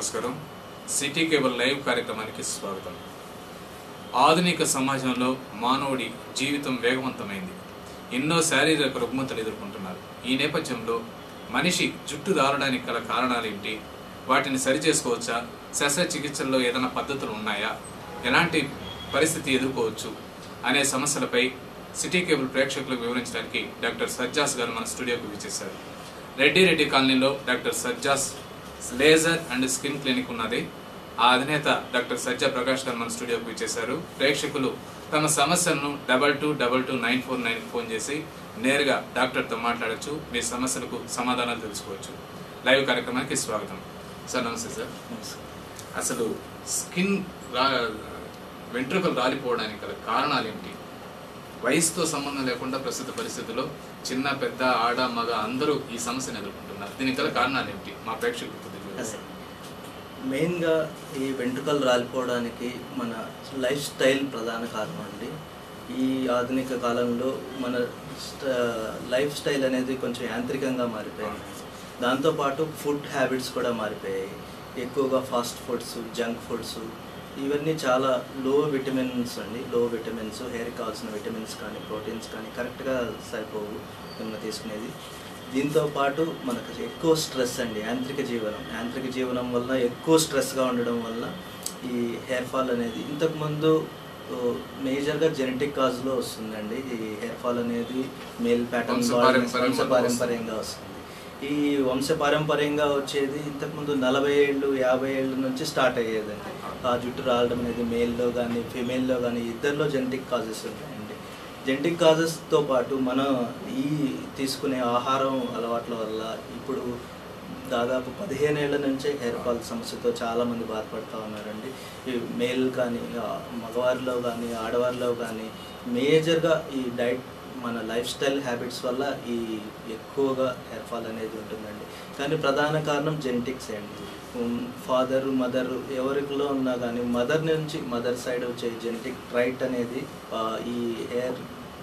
నమస్కారం city cable live కార్యక్రమానికి స్వాగతం ఆధునిక సమాజంలో మానవుడి జీవితం వేగవంతమైంది ఎన్నో శారీరక రుగ్మతలు ఎదుర్కొంటున్నారు ఈ నేపథ్యంలో మనిషి జుట్టు దారడానికి గల కారణాలేంటి వాటిని సరిచేసుకోవచ్చా శస్త్రచికిత్సల్లో ఏదైనా పద్ధతులు ఉన్నాయా ఎలాంటి పరిస్థితి ఎదుర్కోవచ్చు అనే సమస్యలపై సిటీ కేబుల్ ప్రేక్షకులకు వివరించడానికి డాక్టర్ సజ్జాస్ గారు మన స్టూడియోకి విచ్చేశారు రెడ్డి రెడ్డి కాలనీలో doctor Sajjas laser and skin clinic ఉన్నది ఆ అధినేత డాక్టర్ సజ్జా ప్రకాష్ గారు మన స్టూడియోకి విచ్చేశారు ప్రేక్షకులు తమ సమస్యలను double two double two nine four nine phone చేసి నేరుగా డాక్టర్తో మాట్లాడొచ్చు మీ సమస్యలకు సమాధానాలు తెలుసుకోవచ్చు లైవ్ కార్యక్రమానికి స్వాగతం సార్ నమస్తే సార్ అసలు స్కిన్ రా వెంట్రుకలు రాలిపోవడానికి గల కారణాలు ఏమిటి వయసుతో సంబంధం లేకుండా ప్రస్తుత పరిస్థితుల్లో చిన్న పెద్ద ఆడ మగ అందరూ ఈ సమస్యను ఎదుర్కొంటున్నారు దీనికి గల కారణాలు ఏమిటి మా ప్రేక్షకులకు కొద్దిగా వివరిస్తారా? మెయిన్గా ఈ వెంట్రుకలు రాలిపోవడానికి మన లైఫ్ స్టైల్ ప్రధాన కారణం అండి ఈ ఆధునిక కాలంలో మన స్ట- లైఫ్ స్టైల్ అనేది కొంచెం యాంత్రికంగా మారిపోయింది దాంతోపాటు ఫుడ్ హ్యాబిట్స్ కూడా మారిపోయాయి ఎక్కువగా ఫాస్ట్ ఫుడ్స్ జంక్ ఫుడ్స్ ఇవన్నీ చాలా లో విటమిన్స్ అండి లో విటమిన్స్ హెయిర్కి కావాల్సిన విటమిన్స్ కానీ ప్రోటీన్స్ కానీ కరెక్ట్గా సరిపోవు మనం తీసుకునేది దీంతో పాటు మనకు ఎక్కువ స్ట్రెస్ అండి యాంత్రిక జీవనం యాంత్రిక జీవనం వల్ల ఎక్కువ స్ట్రెస్గా ఉండడం వల్ల ఈ హెయిర్ ఫాల్ అనేది ఇంతకుముందు మేజర్గా జెనెటిక్ కాజ్లో వస్తుందండి ఈ హెయిర్ ఫాల్ అనేది మేల్ ప్యాటర్న్ వంశపారంపర్యంగా వంశపారంపర్యంగా వస్తుంది ఈ వంశపారంపర్యంగా వచ్చేది ఇంతకుముందు నలభై ఏళ్ళు యాభై ఏళ్ళ నుంచి స్టార్ట్ అయ్యేదండి ఆ జుట్టు రావడం అనేది మేల్లో కానీ ఫిమేల్లో కానీ ఇద్దరిలో జెనెటిక్ కాజెస్ ఉంటాయండి జెనెటిక్ కాజెస్తో పాటు మనం ఈ తీసుకునే ఆహారం అలవాట్ల వల్ల ఇప్పుడు దాదాపు పదిహేను ఏళ్ల నుంచే హెయిర్ ఫాల్ సమస్యతో చాలామంది బాధపడుతూ ఉన్నారండి ఈ మేల్ కానీ ఆ, మగవారిలో కానీ ఆడవారిలో కానీ మేజర్గా ఈ డైట్ మన లైఫ్ స్టైల్ హ్యాబిట్స్ వల్ల ఈ ఎక్కువగా హెయిర్ ఫాల్ అనేది ఉంటుందండి కానీ ప్రధాన కారణం జెనెటిక్స్ అండి ఫాదర్ మదర్ ఎవరిలో ఉన్నా కానీ మదర్ నుంచి మదర్ సైడ్ వచ్చే జెనెటిక్ రైట్ అనేది ఆ, ఈ హెయిర్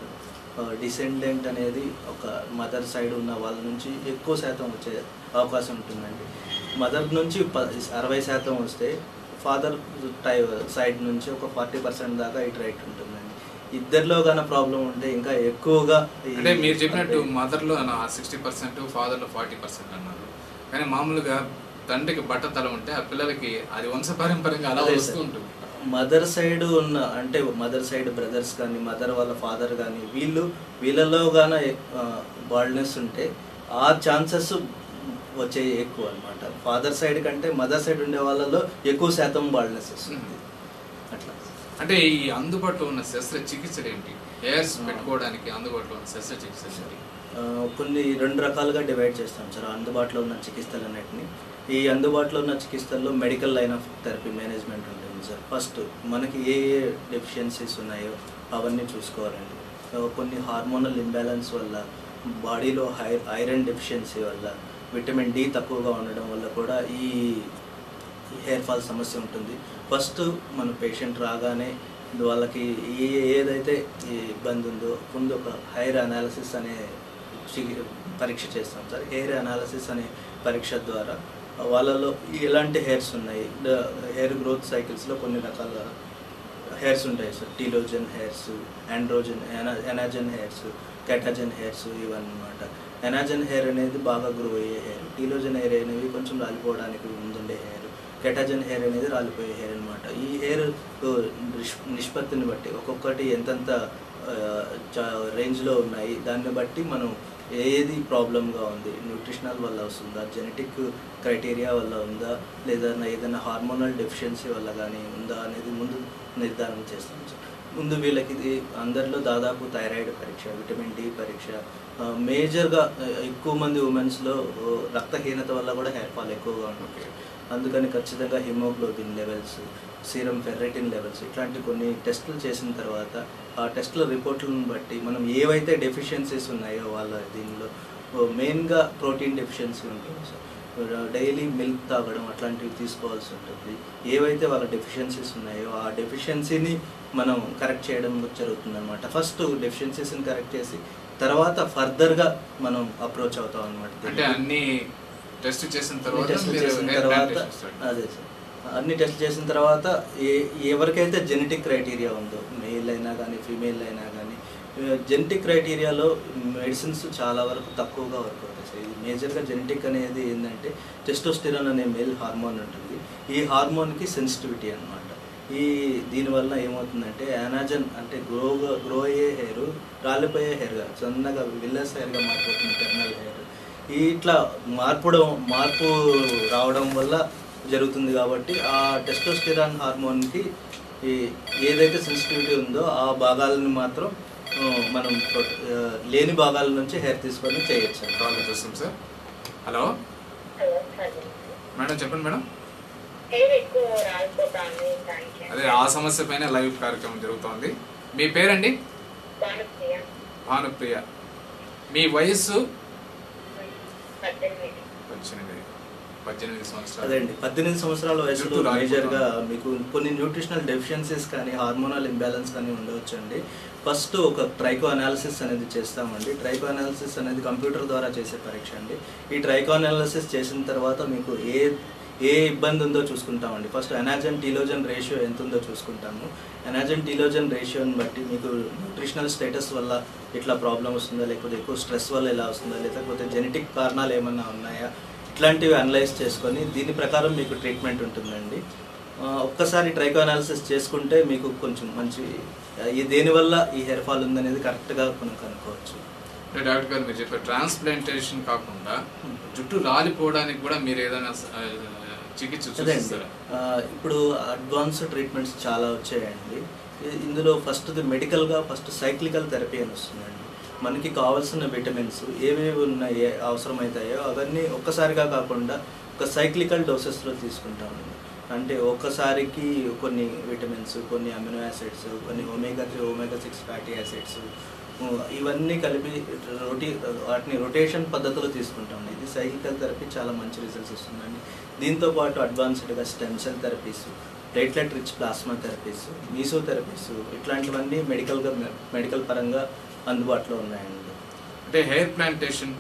డిసెండెంట్ అనేది ఒక మదర్ సైడ్ ఉన్న వాళ్ళ నుంచి ఎక్కువ శాతం వచ్చే అవకాశం ఉంటుందండి మదర్ నుంచి ప అరవై శాతం వస్తే ఫాదర్ టై సైడ్ నుంచి ఒక ఫార్టీ పర్సెంట్ దాకా ఇటు రైట్ ఉంటుందండి ఇద్దరిలో కానీ ప్రాబ్లం ఉంటే ఇంకా ఎక్కువగా ఈ- అంటే మీరు చెప్పినట్టు మదర్ లో సిక్స్టీ పర్సెంట్ ఫాదర్ లో ఫార్టీ పర్సెంట్ అన్నారు కానీ మామూలుగా తండ్రికి బట్ట తల ఉంటే ఆ పిల్లలకి అది వంశపారంపర్యంగా అలా అదే వస్తూ సార్. ఉంటుంది మదర్ సైడ్ ఉన్న అంటే మదర్ సైడ్ బ్రదర్స్ కానీ మదర్ వాళ్ళ ఫాదర్ కానీ వీళ్ళు వీళ్ళలో గాన బాల్డ్నెస్ ఉంటే ఆ ఛాన్సెస్ వచ్చే ఎక్కువ అన్నమాట ఫాదర్ సైడ్ కంటే మదర్ సైడ్ ఉండే వాళ్ళలో ఎక్కువ శాతం బాల్డ్నెస్ వస్తుంది అట్లా అంటే ఈ అందుబాటులో ఉన్న శస్త్రచికిత్సలు ఏంటి హెయిర్స్ పెట్టుకోవడానికి అందుబాటులో ఉన్న శస్త్రచికిత్సలు ఏంటి ఆ, కొన్ని రెండు రకాలుగా డివైడ్ చేస్తాం సార్ అందుబాటులో ఉన్న చికిత్సలు అన్నిటిని ఈ అందుబాటులో ఉన్న చికిత్సల్లో medical line of therapy management ఉంటుంది సార్ ఫస్ట్ మనకి ఏ ఏ డెఫిషియన్సీస్ ఉన్నాయో అవన్నీ చూసుకోవాలండి ఆ, కొన్ని హార్మోనల్ ఇంబ్యాలెన్స్ వల్ల బాడీలో హై ఐరన్ డెఫిషియన్సీ వల్ల విటమిన్ డి తక్కువగా ఉండడం వల్ల కూడా ఈ హెయిర్ ఫాల్ సమస్య ఉంటుంది ఫస్ట్ మన పేషెంట్ రాగానే వాళ్ళకి ఏ ఏదైతే ఈ ఇబ్బంది ఉందో ముందు ఒక హెయిర్ అనాలిసిస్ అనే చికి- పరీక్ష చేస్తాం సార్ హెయిర్ అనాలిసిస్ అనే పరీక్ష ద్వారా వాళ్ళలో ఎలాంటి హెయిర్స్ ఉన్నాయి హెయిర్ గ్రోత్ సైకిల్స్లో కొన్ని రకాల హెయిర్స్ ఉంటాయి sir telogen hairs androgen anagen hairs catagen hairs ఇవన్నమాట ఎనాజన్ హెయిర్ అనేది బాగా గ్రో అయ్యే హెయిర్ టీలోజన్ హెయిర్ అనేవి కొంచెం రాలిపోవడానికి ముందుండే హెయిర్ కెటాజన్ హెయిర్ అనేది రాలిపోయే హెయిర్ అనమాట ఈ హెయిర్ నిష్పత్తిని బట్టి ఒక్కొక్కటి ఎంతెంత రేంజ్లో ఉన్నాయి దాన్ని బట్టి మనం ఏది ప్రాబ్లంగా ఉంది న్యూట్రిషనల్ వల్ల వస్తుందా జెనెటిక్ క్రైటీరియా వల్ల ఉందా లేదా ఏదైనా హార్మోనల్ డెఫిషియన్సీ వల్ల కానీ ఉందా అనేది ముందు నిర్ధారణ చేస్తాం సార్ ముందు వీళ్ళకి ఇది అందరిలో దాదాపు థైరాయిడ్ పరీక్ష విటమిన్ డి పరీక్ష ఆ, మేజర్గా ఆ, ఎక్కువ మంది ఉమెన్స్లో ఆ, రక్తహీనత వల్ల కూడా హెయిర్ ఫాల్ ఎక్కువగా ఉంటుంది అందుకని ఖచ్చితంగా haemoglobin levels serum ferritin levels ఇట్లాంటి కొన్ని టెస్టులు చేసిన తర్వాత ఆ టెస్టుల రిపోర్ట్లను బట్టి మనం ఏవైతే డెఫిషియన్సీస్ ఉన్నాయో వాళ్ళ దీనిలో మెయిన్గా ప్రోటీన్ డెఫిషియన్సీ ఉంటుంది సార్ డైలీ మిల్క్ తాగడం అట్లాంటివి తీసుకోవాల్సి ఉంటుంది ఏవైతే వాళ్ళ డెఫిషియన్సీస్ ఉన్నాయో ఆ డెఫిషియన్సీని మనం కరెక్ట్ చేయడం జరుగుతుంది అనమాట ఫస్ట్ డెఫిషియన్సీస్ని కరెక్ట్ చేసి తర్వాత ఫర్దర్గా మనం అప్రోచ్ అవుతాం అనమాట అంటే అన్ని టెస్ట్ చేసిన అన్ని తర్వాత టెస్టులు మీరు చేసిన hair తర్వాత plantation start. అదే సార్ అన్ని టెస్ట్ చేసిన తర్వాత ఏ ఎవరికైతే జెనెటిక్ క్రైటీరియా ఉందో మెయిల్ అయినా కానీ ఫీమేల్ అయినా కానీ జెనెటిక్ క్రైటీరియాలో మెడిసిన్స్ చాలా వరకు తక్కువగా వర్క్ అవుతాయి సార్ ఇది మేజర్గా జెనెటిక్ అనేది ఏంటంటే టెస్టోస్టిరాన్ అనే మేల్ హార్మోన్ ఉంటుంది ఈ హార్మోన్కి సెన్సిటివిటీ అన్నమాట ఈ దీనివల్ల ఏమవుతుందంటే యానాజన్ అంటే గ్రో గ్రో అయ్యే హెయిర్ రాలిపోయే హెయిర్గా సన్నగా విల్లస్ హెయిర్గా మారిపోతుంది టెర్నల్ హెయిర్ ఈ ఇట్లా మార్పడం మార్పు రావడం వల్ల జరుగుతుంది కాబట్టి ఆ టెస్టోస్టిరాన్ హార్మోన్కి ఈ ఏదైతే సెన్సిటివిటీ ఉందో ఆ భాగాలను మాత్రం ఆ, మనం ప్రొ- ఆ, లేని భాగాల నుంచి హెయిర్ తీసుకొని చేయొచ్చు కాల్ చూస్తాం sir hello hello hello madam చెప్పండి మేడం హెయిర్ ఎక్కువ రాలిపోతాను దానికి అదే ఆ సమస్య పైన లైవ్ కార్యక్రమం జరుగుతోంది మీ పేరండి భానుప్రియ భానుప్రియ మీ వయస్సు పద్దెనిమిది పద్దెనిమిది పద్దెనిమిది సంవత్సరాలు అదండి పద్దెనిమిది సంవత్సరాల వయసులో జుట్టు రాలిపోతుంది. మేజర్గా మీకు కొన్ని న్యూట్రిషనల్ డెఫిషియన్సీస్ కానీ హార్మోనల్ ఇంబ్యాలెన్స్ కానీ ఉండవచ్చు అండి ఫస్ట్ ఒక ట్రైకో అనాలిసిస్ అనేది చేస్తామండి ట్రైకో అనాలిసిస్ అనేది కంప్యూటర్ ద్వారా చేసే పరీక్ష అండి ఈ ట్రైకో అనాలిసిస్ చేసిన తర్వాత మీకు ఏ ఏ ఇబ్బంది ఉందో చూసుకుంటామండి ఫస్ట్ ఎనాజన్ టీలోజన్ రేషియో ఎంత ఉందో చూసుకుంటాము ఎనాజన్ టీలోజన్ రేషియోని బట్టి మీకు న్యూట్రిషనల్ స్టేటస్ వల్ల ఇట్లా ప్రాబ్లం వస్తుందా లేకపోతే ఎక్కువ స్ట్రెస్ వల్ల ఎలా వస్తుందా లేకపోతే జెనెటిక్ కారణాలు ఏమన్నా ఉన్నాయా ఇట్లాంటివి అనలైజ్ చేసుకొని దీని ప్రకారం మీకు ట్రీట్మెంట్ ఉంటుందండి ఆ, ఒక్కసారి ట్రైకో అనాలిసిస్ చేసుకుంటే మీకు కొంచెం మంచి ఆ, ఈ దేనివల్ల ఈ హెయిర్ ఫాల్ ఉందనేది కరెక్ట్గా మనం కనుక్కోవచ్చు అంటే డాక్టర్ గారు మీరు చెప్పారు ట్రాన్స్ప్లాంటేషన్ కాకుండా జుట్టు రాలిపోవడానికి కూడా మీరు ఏదైనా ఆ, చికిత్స అదే అండి చూపిస్తారా ఆ, ఇప్పుడు అడ్వాన్స్ ట్రీట్మెంట్స్ చాలా వచ్చాయండి ఇ- ఇందులో ఫస్ట్ మెడికల్గా ఫస్ట్ సైక్లికల్ థెరపీ అని వస్తుందండి మనకి కావాల్సిన విటమిన్స్ ఏవేవి ఉన్నాయి అవసరమవుతాయో అవన్నీ ఒక్కసారిగా కాకుండా ఒక సైక్లికల్ డోసెస్లో తీసుకుంటామండి అంటే ఒక్కసారికి కొన్ని విటమిన్స్ కొన్ని అమినో యాసిడ్స్ కొన్ని omega three omega six fatty acids ఇవన్నీ కలిపి రొటీ వాటిని రొటేషన్ పద్ధతిలో తీసుకుంటాం ఇది సైకికల్ థెరపీ చాలా మంచి రిజల్ట్స్ వస్తుందండి దీంతో పాటు అడ్వాన్స్డ్గా stem cell therapies platelet rich plasma therapies meso therapies ఇట్లాంటివన్నీ మెడికల్గా మెడికల్ పరంగా అందుబాటులో ఉన్నాయండి అంటే హెయిర్ ప్లాంటేషన్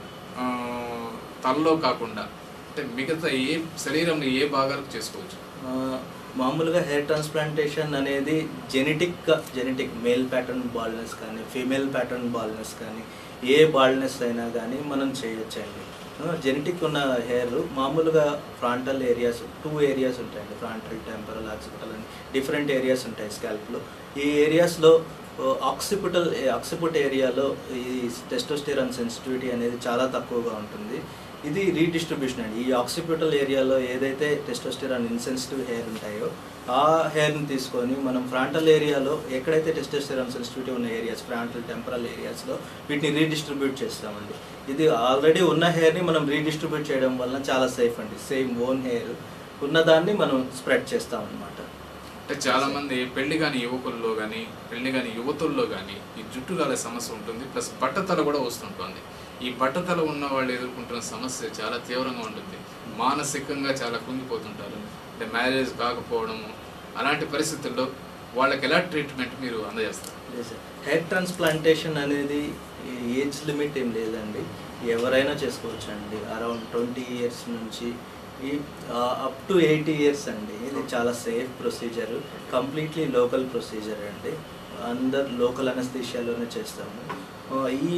తలలో కాకుండా అంటే మిగతా ఏ శరీరంలో ఏ భాగాలకు చేసుకోవచ్చు ఆ, మామూలుగా హెయిర్ ట్రాన్స్ప్లాంటేషన్ అనేది జెనెటిక్గా జెనెటిక్ మేల్ ప్యాటర్న్ బాల్నెస్ కానీ ఫీమేల్ ప్యాటర్న్ బాల్నెస్ కానీ ఏ బాల్నెస్ అయినా కానీ మనం చేయొచ్చండి జెనెటిక్ ఉన్న హెయిర్ మామూలుగా ఫ్రాంటల్ ఏరియాస్ టూ ఏరియాస్ ఉంటాయండి ఫ్రాంటల్ టెంపరల్ ఆక్సిపిటల్ అని డిఫరెంట్ ఏరియాస్ ఉంటాయి స్కాల్ప్లో ఈ ఏరియాస్లో ఆక్సిపిటల్ ఆక్సిపుట్ ఏరియాలో ఈ టెస్టోస్టిరాన్ సెన్సిటివిటీ అనేది చాలా తక్కువగా ఉంటుంది ఇది రీడిస్ట్రిబ్యూషన్ అండి ఈ ఆక్సిపిటల్ ఏరియాలో ఏదైతే టెస్టోస్టిరాన్ ఇన్సెన్సిటివ్ హెయిర్ ఉంటాయో ఆ హెయిర్ని తీసుకొని మనం ఫ్రాంటల్ ఏరియాలో ఎక్కడైతే టెస్టోస్టిరాన్ సెన్సిటివిటీ ఉన్న ఏరియాస్ ఫ్రాంటల్ టెంపరల్ ఏరియాస్లో వీటిని రీడిస్ట్రిబ్యూట్ చేస్తామండి ఇది ఆల్రెడీ ఉన్న హెయిర్ని మనం రీడిస్ట్రిబ్యూట్ చేయడం వలన చాలా సేఫ్ అండి సేమ్ ఓన్ హెయిర్ ఉన్నదాన్ని మనం స్ప్రెడ్ చేస్తాం అనమాట అంటే చాలా మంది పెళ్లి కాని యువకుల్లో కానీ పెళ్లి కాని యువతుల్లో కానీ ఈ జుట్టు రాలే సమస్య ఉంటుంది ప్లస్ బట్టతల కూడా వస్తుంటుంది ఈ బట్టతల ఉన్న వాళ్ళు ఎదుర్కొంటున్న సమస్య చాలా తీవ్రంగా ఉంటుంది మానసికంగా చాలా కుంగిపోతుంటారు అంటే మ్యారేజ్ కాకపోవడము అలాంటి పరిస్థితుల్లో వాళ్ళకి ఎలా ట్రీట్మెంట్ మీరు అందజేస్తారు హెయిర్ ట్రాన్స్ప్లాంటేషన్ అనేది ఏజ్ లిమిట్ ఏం లేదండి ఎవరైనా చేసుకోవచ్చు అండి అరౌండ్ ట్వంటీ ఇయర్స్ నుంచి ఈ అప్ టు ఎయిటీ ఇయర్స్ అండి ఇది చాలా safe procedure completely local procedure అండి అందరు లోకల్ అనస్థీషియాలోనే చేస్తాము ఆ, ఈ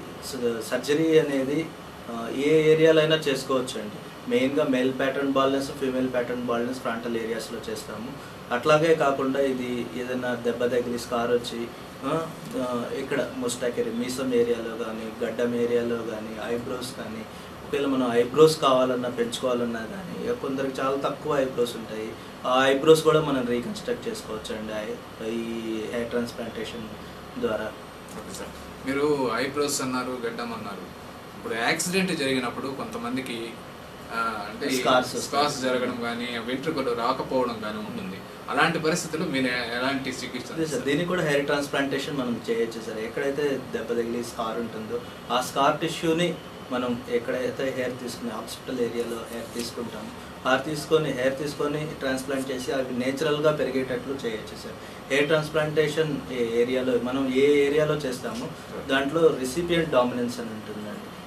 సర్జరీ అనేది ఆ, ఏ ఏరియాలో అయినా చేసుకోవచ్చు అండి మెయిన్గా male pattern baldness female pattern baldness frontal ఏరియాస్లో చేస్తాము అట్లాగే కాకుండా ఇది ఏదైనా దెబ్బ తగిలి స్కార్ వచ్చి ఆ, ఆ, ఇక్కడ ముస్టాకెరి మీసం ఏరియాలో కానీ గడ్డం ఏరియాలో కానీ ఐబ్రోస్ కానీ ఒకవేళ మనం ఐబ్రోస్ కావాలన్నా పెంచుకోవాలన్నా కానీ కొందరికి చాలా తక్కువ ఐబ్రోస్ ఉంటాయి ఆ ఐబ్రోస్ కూడా మనం రీకన్స్ట్రక్ట్ చేసుకోవచ్చు అండి ఈ హెయిర్ ట్రాన్స్ప్లాంటేషన్ ద్వారా ఓకే సార్ మీరు ఐబ్రోస్ అన్నారు గడ్డం అన్నారు ఇప్పుడు యాక్సిడెంట్ జరిగినప్పుడు కొంతమందికి ఆ, అంటే Scars వస్తాయి. స్కార్స్ జరగడం కానీ వెంట్రుకలు రాకపోవడం కానీ ఉంటుంది అలాంటి పరిస్థితుల్లో మీరు ఎలాంటి చికిత్స అదే సార్ దీనికి కూడా హెయిర్ ట్రాన్స్ప్లాంటేషన్ మనం చేయొచ్చు సార్ ఎక్కడైతే దెబ్బ తగిలి స్కార్ ఉంటుందో ఆ స్కార్ టిష్యూని మనం ఎక్కడైతే హెయిర్ తీసుకుని హాస్పిటల్ ఏరియాలో హెయిర్ తీసుకుంటాం ఆ తీసుకొని హెయిర్ తీసుకొని ట్రాన్స్ప్లాంట్ చేసి అవి నేచురల్గా పెరిగేటట్లు చేయొచ్చు సార్ హెయిర్ ట్రాన్స్ప్లాంటేషన్ ఏరియాలో మనం ఏ ఏరియాలో చేస్తామో దాంట్లో రిసిపియంట్ డామినెన్స్ అని ఉంటుందండి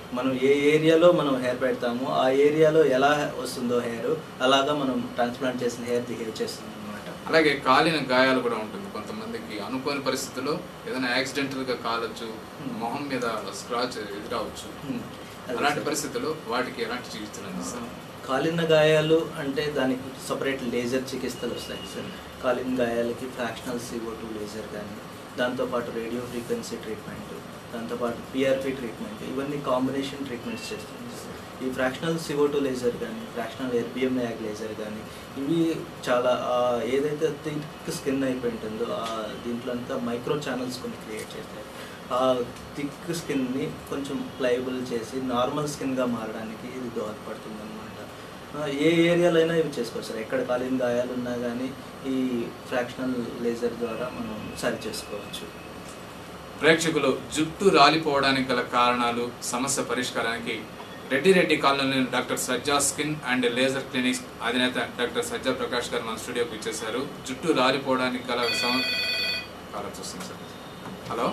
మనం ఏ ఏరియాలో మనం హెయిర్ పెడతామో ఆ ఏరియాలో ఎలా వస్తుందో హెయిర్ అలాగా మనం ట్రాన్స్ప్లాంట్ చేసిన హెయిర్ బిహేవ్ చేస్తుంది అనమాట అలాగే కాలిన గాయాలు కూడా ఉంటుంది కొంతమందికి అనుకోని పరిస్థితుల్లో ఏదైనా యాక్సిడెంటల్ గా కాలొచ్చు మొహం మీద స్క్రాచ్ ఎదురవచ్చు అలాంటి పరిస్థితుల్లో వాటికి ఎలాంటి చికిత్సలు అందిస్తారు కాలిన గాయాలు అంటే దానికి సపరేట్ లేజర్ చికిత్సలు వస్తాయి సార్ కాలిన గాయాలకి ఫ్రాక్షనల్ సిఓ టూ లేజర్ కానీ దాంతోపాటు రేడియో ఫ్రీక్వెన్సీ ట్రీట్మెంట్ దాంతోపాటు పిఆర్పి ట్రీట్మెంట్ ఇవన్నీ కాంబినేషన్ ట్రీట్మెంట్స్ చేస్తుంది ఈ ఫ్రాక్షనల్ సిఓ టూ లేజర్ కానీ ఫ్రాక్షనల్ ఎర్బిఎం యాగ్ లేజర్ కానీ ఇవి చాలా ఆ, ఏదైతే థిక్ స్కిన్ అయిపోయి ఉంటుందో ఆ దీంట్లో అంతా మైక్రో ఛానల్స్ కొన్ని క్రియేట్ చేస్తాయి ఆ థిక్ స్కిన్ని కొంచెం ప్లైబుల్ చేసి నార్మల్ స్కిన్గా మారడానికి ఇది దోహదపడుతుంది అనమాట ఏ ఏరియాలో అయినా ఇవి చేసుకోవచ్చు సార్ ఎక్కడ కాలిన గాయాలు ఉన్నా కానీ ఈ ఫ్రాక్షనల్ లేజర్ ద్వారా మనం సరి చేసుకోవచ్చు ప్రేక్షకులు జుట్టు రాలిపోవడానికి గల కారణాలు సమస్య పరిష్కారానికి రెడ్డి రెడ్డి కాలనీలోని doctor Sajja skin and laser clinic అధినేత డాక్టర్ సజ్జా ప్రకాష్ గారు మన స్టూడియోకి ఇచ్చేశారు జుట్టు రాలిపోవడానికి గల సమ కాలం చూస్తుంది సార్ హలో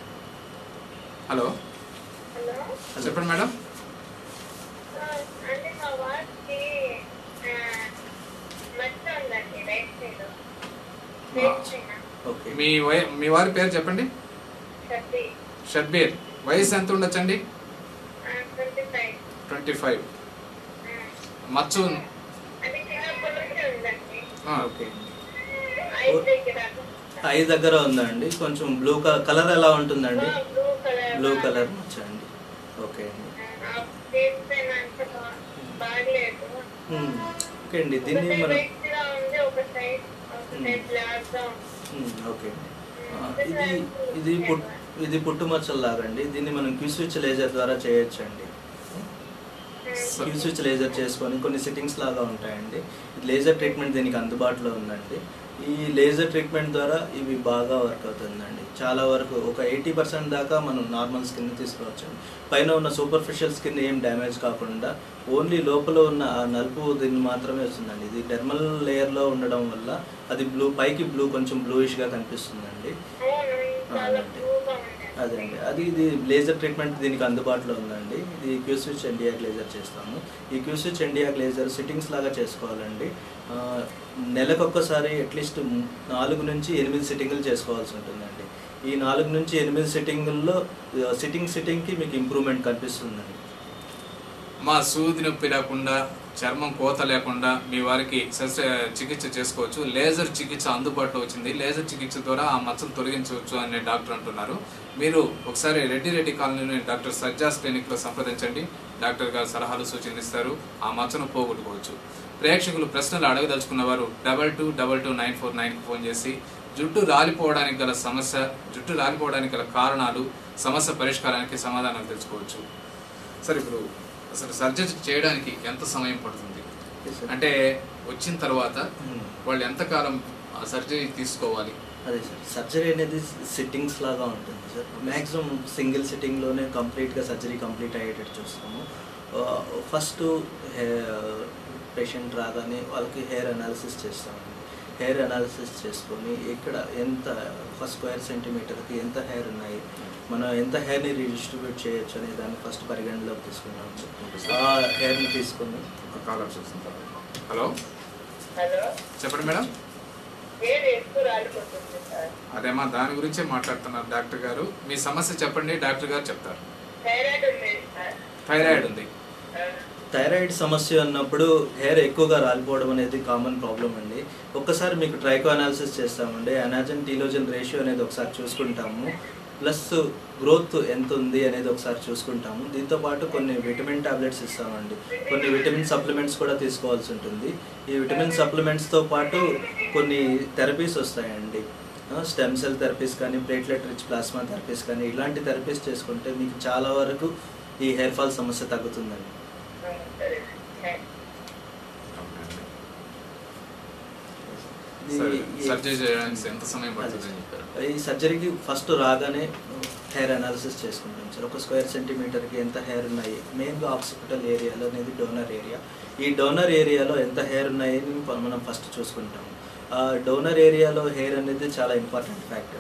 హలో హలో చెప్పండి మేడం ఆ, అంటే మా వారికి ఆ, మచ్చ ఉందండి right side right side okay మీ వయ మీ వారి పేరు చెప్పండి సర్ది షబ్బీర్ వయసు ఎంత ఉండొచ్చండి ట్వంటీ ఫైవ్ ట్వంటీ ఫైవ్ మచ్చ ఉన్- అది చిన్నప్పటి నుంచి ఉందండి ఆ, ఓకే ఐదు దగ్గర ఐ దగ్గర ఉందండి కొంచెం బ్లూ కలర్ ఎలా ఉంటుందండి బ్లూ కలర్ బ్లూ కలర్ వచ్చండి ఓకే అండి ఫేస్ పైన అంత బా- బాగలేదు మ్మ్. ఓకే అండి దీన్ని ఒక మనం సైడ్ గా ఉంది ఒక సైడ్ ఒక సైడ్ బ్లాక్ గా ఉంది మ్మ్. ఓకే అండి ఆ, ఇది ఇది పుట్ ఇది పుట్టుమచ్చల్లాగా అండి దీన్ని మనం క్యూ స్విచ్ లేజర్ ద్వారా చేయొచ్చండి స- క్యూ స్విచ్ లేజర్ చేసుకొని కొన్ని సిట్టింగ్స్ లాగా ఉంటాయండి లేజర్ ట్రీట్మెంట్ దీనికి అందుబాటులో ఉందండి ఈ లేజర్ ట్రీట్మెంట్ ద్వారా ఇవి బాగా వర్క్ అవుతుందండి చాలా వరకు ఒక ఎయిటీ పర్సెంట్ దాకా మనం నార్మల్ స్కిన్ తీసుకోవచ్చు పైన ఉన్న సూపర్ఫిషియల్ స్కిన్ ఏం డ్యామేజ్ కాకుండా ఓన్లీ లోపల ఉన్న ఆ నలుపు దీన్ని మాత్రమే వస్తుందండి ఇది డెర్మల్ లేయర్లో ఉండడం వల్ల అది బ్లూ పైకి బ్లూ కొంచెం బ్లూయిష్గా కనిపిస్తుందండి అవును చాలా అవునండి. బ్లూగా ఉంది అదండి అది ఇది లేజర్ ట్రీట్మెంట్ దీనికి అందుబాటులో ఉందండి ఇది క్యూ స్విచ్ ఎన్డియా లేజర్ చేస్తాము ఈ Q switch ND YAG laser sittings లాగా చేసుకోవాలండి ఆ, నెలకొక్కసారి అట్లీస్ట్ నాలుగు నుంచి ఎనిమిది సిట్టింగులు చేసుకోవాల్సి ఉంటుందండి ఈ నాలుగు నుంచి ఎనిమిది సిట్టింగుల్లో సిట్టింగ్ సిట్టింగ్కి మీకు ఇంప్రూవ్మెంట్ కనిపిస్తుందండి మా సూది నొప్పి లేకుండా చర్మం కోత లేకుండా మీ వారికి శస్త్ర చికిత్స చేసుకోవచ్చు లేజర్ చికిత్స అందుబాటులో వచ్చింది లేజర్ చికిత్స ద్వారా ఆ మచ్చలు తొలగించవచ్చు అని డాక్టర్ అంటున్నారు మీరు ఒకసారి రెడ్డి రెడ్డి కాలనీలోని డాక్టర్ సజ్జాస్ క్లినిక్లో సంప్రదించండి డాక్టర్ గారు సలహాలు సూచనలు ఆ మచ్చను పోగొట్టుకోవచ్చు ప్రేక్షకులు ప్రశ్నలు అడగదలుచుకున్న వారు double two double two nine four నైన్కి ఫోన్ చేసి జుట్టు రాలిపోవడానికి గల సమస్య జుట్టు రాలిపోవడానికి గల కారణాలు సమస్య పరిష్కారానికి సమాధానాలు తెలుసుకోవచ్చు సార్ ఇప్పుడు అసలు సర్జరీ చేయడానికి ఎంత సమయం పడుతుంది అంటే వచ్చిన తర్వాత మ్మ్. వాళ్ళు ఎంతకాలం ఆ సర్జరీ తీసుకోవాలి అదే సార్ సర్జరీ అనేది సిట్టింగ్స్ లాగా ఉంటుంది సార్ మ్యాక్సిమం సింగిల్ సిట్టింగ్లోనే కంప్లీట్గా సర్జరీ కంప్లీట్ అయ్యేటట్టు చూస్తాము ఫస్ట్ పేషెంట్ రాగానే వాళ్ళకి హెయిర్ అనాలిసిస్ చేస్తామండి హెయిర్ అనాలిసిస్ చేసుకొని ఇక్కడ ఎంత ఒక స్క్వేర్ సెంటీమీటర్కి ఎంత హెయిర్ ఉన్నాయి మనం ఎంత హెయిర్ని రీడిస్ట్రిబ్యూట్ చేయొచ్చు అనే దాన్ని ఫస్ట్ పరిగణలోకి తీసుకుంటాము ఆ హెయిర్ని తీసుకొని ఒక కాల్ చూస్తుంటారు హలో హలో చెప్పండి మేడం హెయిర్ ఎక్కువ రాలిపోతుంది సార్ అదేమా దాని గురించే మాట్లాడుతున్నారు డాక్టర్ గారు మీ సమస్య చెప్పండి డాక్టర్ గారు చెప్తారు థైరాయిడ్ ఉంది సార్ థైరాయిడ్ ఉంది ఆ, థైరాయిడ్ సమస్య ఉన్నప్పుడు హెయిర్ ఎక్కువగా రాలిపోవడం అనేది కామన్ ప్రాబ్లం అండి ఒక్కసారి మీకు ట్రైకో అనాలిసిస్ చేస్తామండి అనాజన్ టీలోజన్ రేషియో అనేది ఒకసారి చూసుకుంటాము ప్లస్ గ్రోత్ ఎంత ఉంది అనేది ఒకసారి చూసుకుంటాము దీంతో పాటు కొన్ని విటమిన్ టాబ్లెట్స్ ఇస్తామండి కొన్ని విటమిన్ సప్లిమెంట్స్ కూడా తీసుకోవాల్సి ఉంటుంది ఈ విటమిన్ సప్లిమెంట్స్తో పాటు కొన్ని థెరపీస్ వస్తాయండి స్టెమ్ సెల్ థెరపీస్ కానీ ప్లేట్లెట్ రిచ్ ప్లాస్మా థెరపీస్ కానీ ఇలాంటి థెరపీస్ చేసుకుంటే మీకు చాలా వరకు ఈ హెయిర్ ఫాల్ సమస్య తగ్గుతుందండి ఆ, సరే సరే. ఇది సరే, ఈ- సర్జరీ చేయడానికి ఎంత సమయం పడుతుంది అని చెప్పారు ఈ సర్జరీకి ఫస్ట్ రాగానే హెయిర్ అనాలిసిస్ చేసుకుంటాం సార్ ఒక స్క్వేర్ సెంటీమీటర్కి ఎంత హెయిర్ ఉన్నాయి మెయిన్గా ఆక్సిపిటల్ ఏరియాలో అనేది డోనర్ ఏరియా ఈ డోనర్ ఏరియాలో ఎంత హెయిర్ ఉన్నాయి అని మనం ఫస్ట్ చూసుకుంటాం ఆ డోనర్ ఏరియాలో హెయిర్ అనేది చాలా ఇంపార్టెంట్ ఫ్యాక్టర్ సార్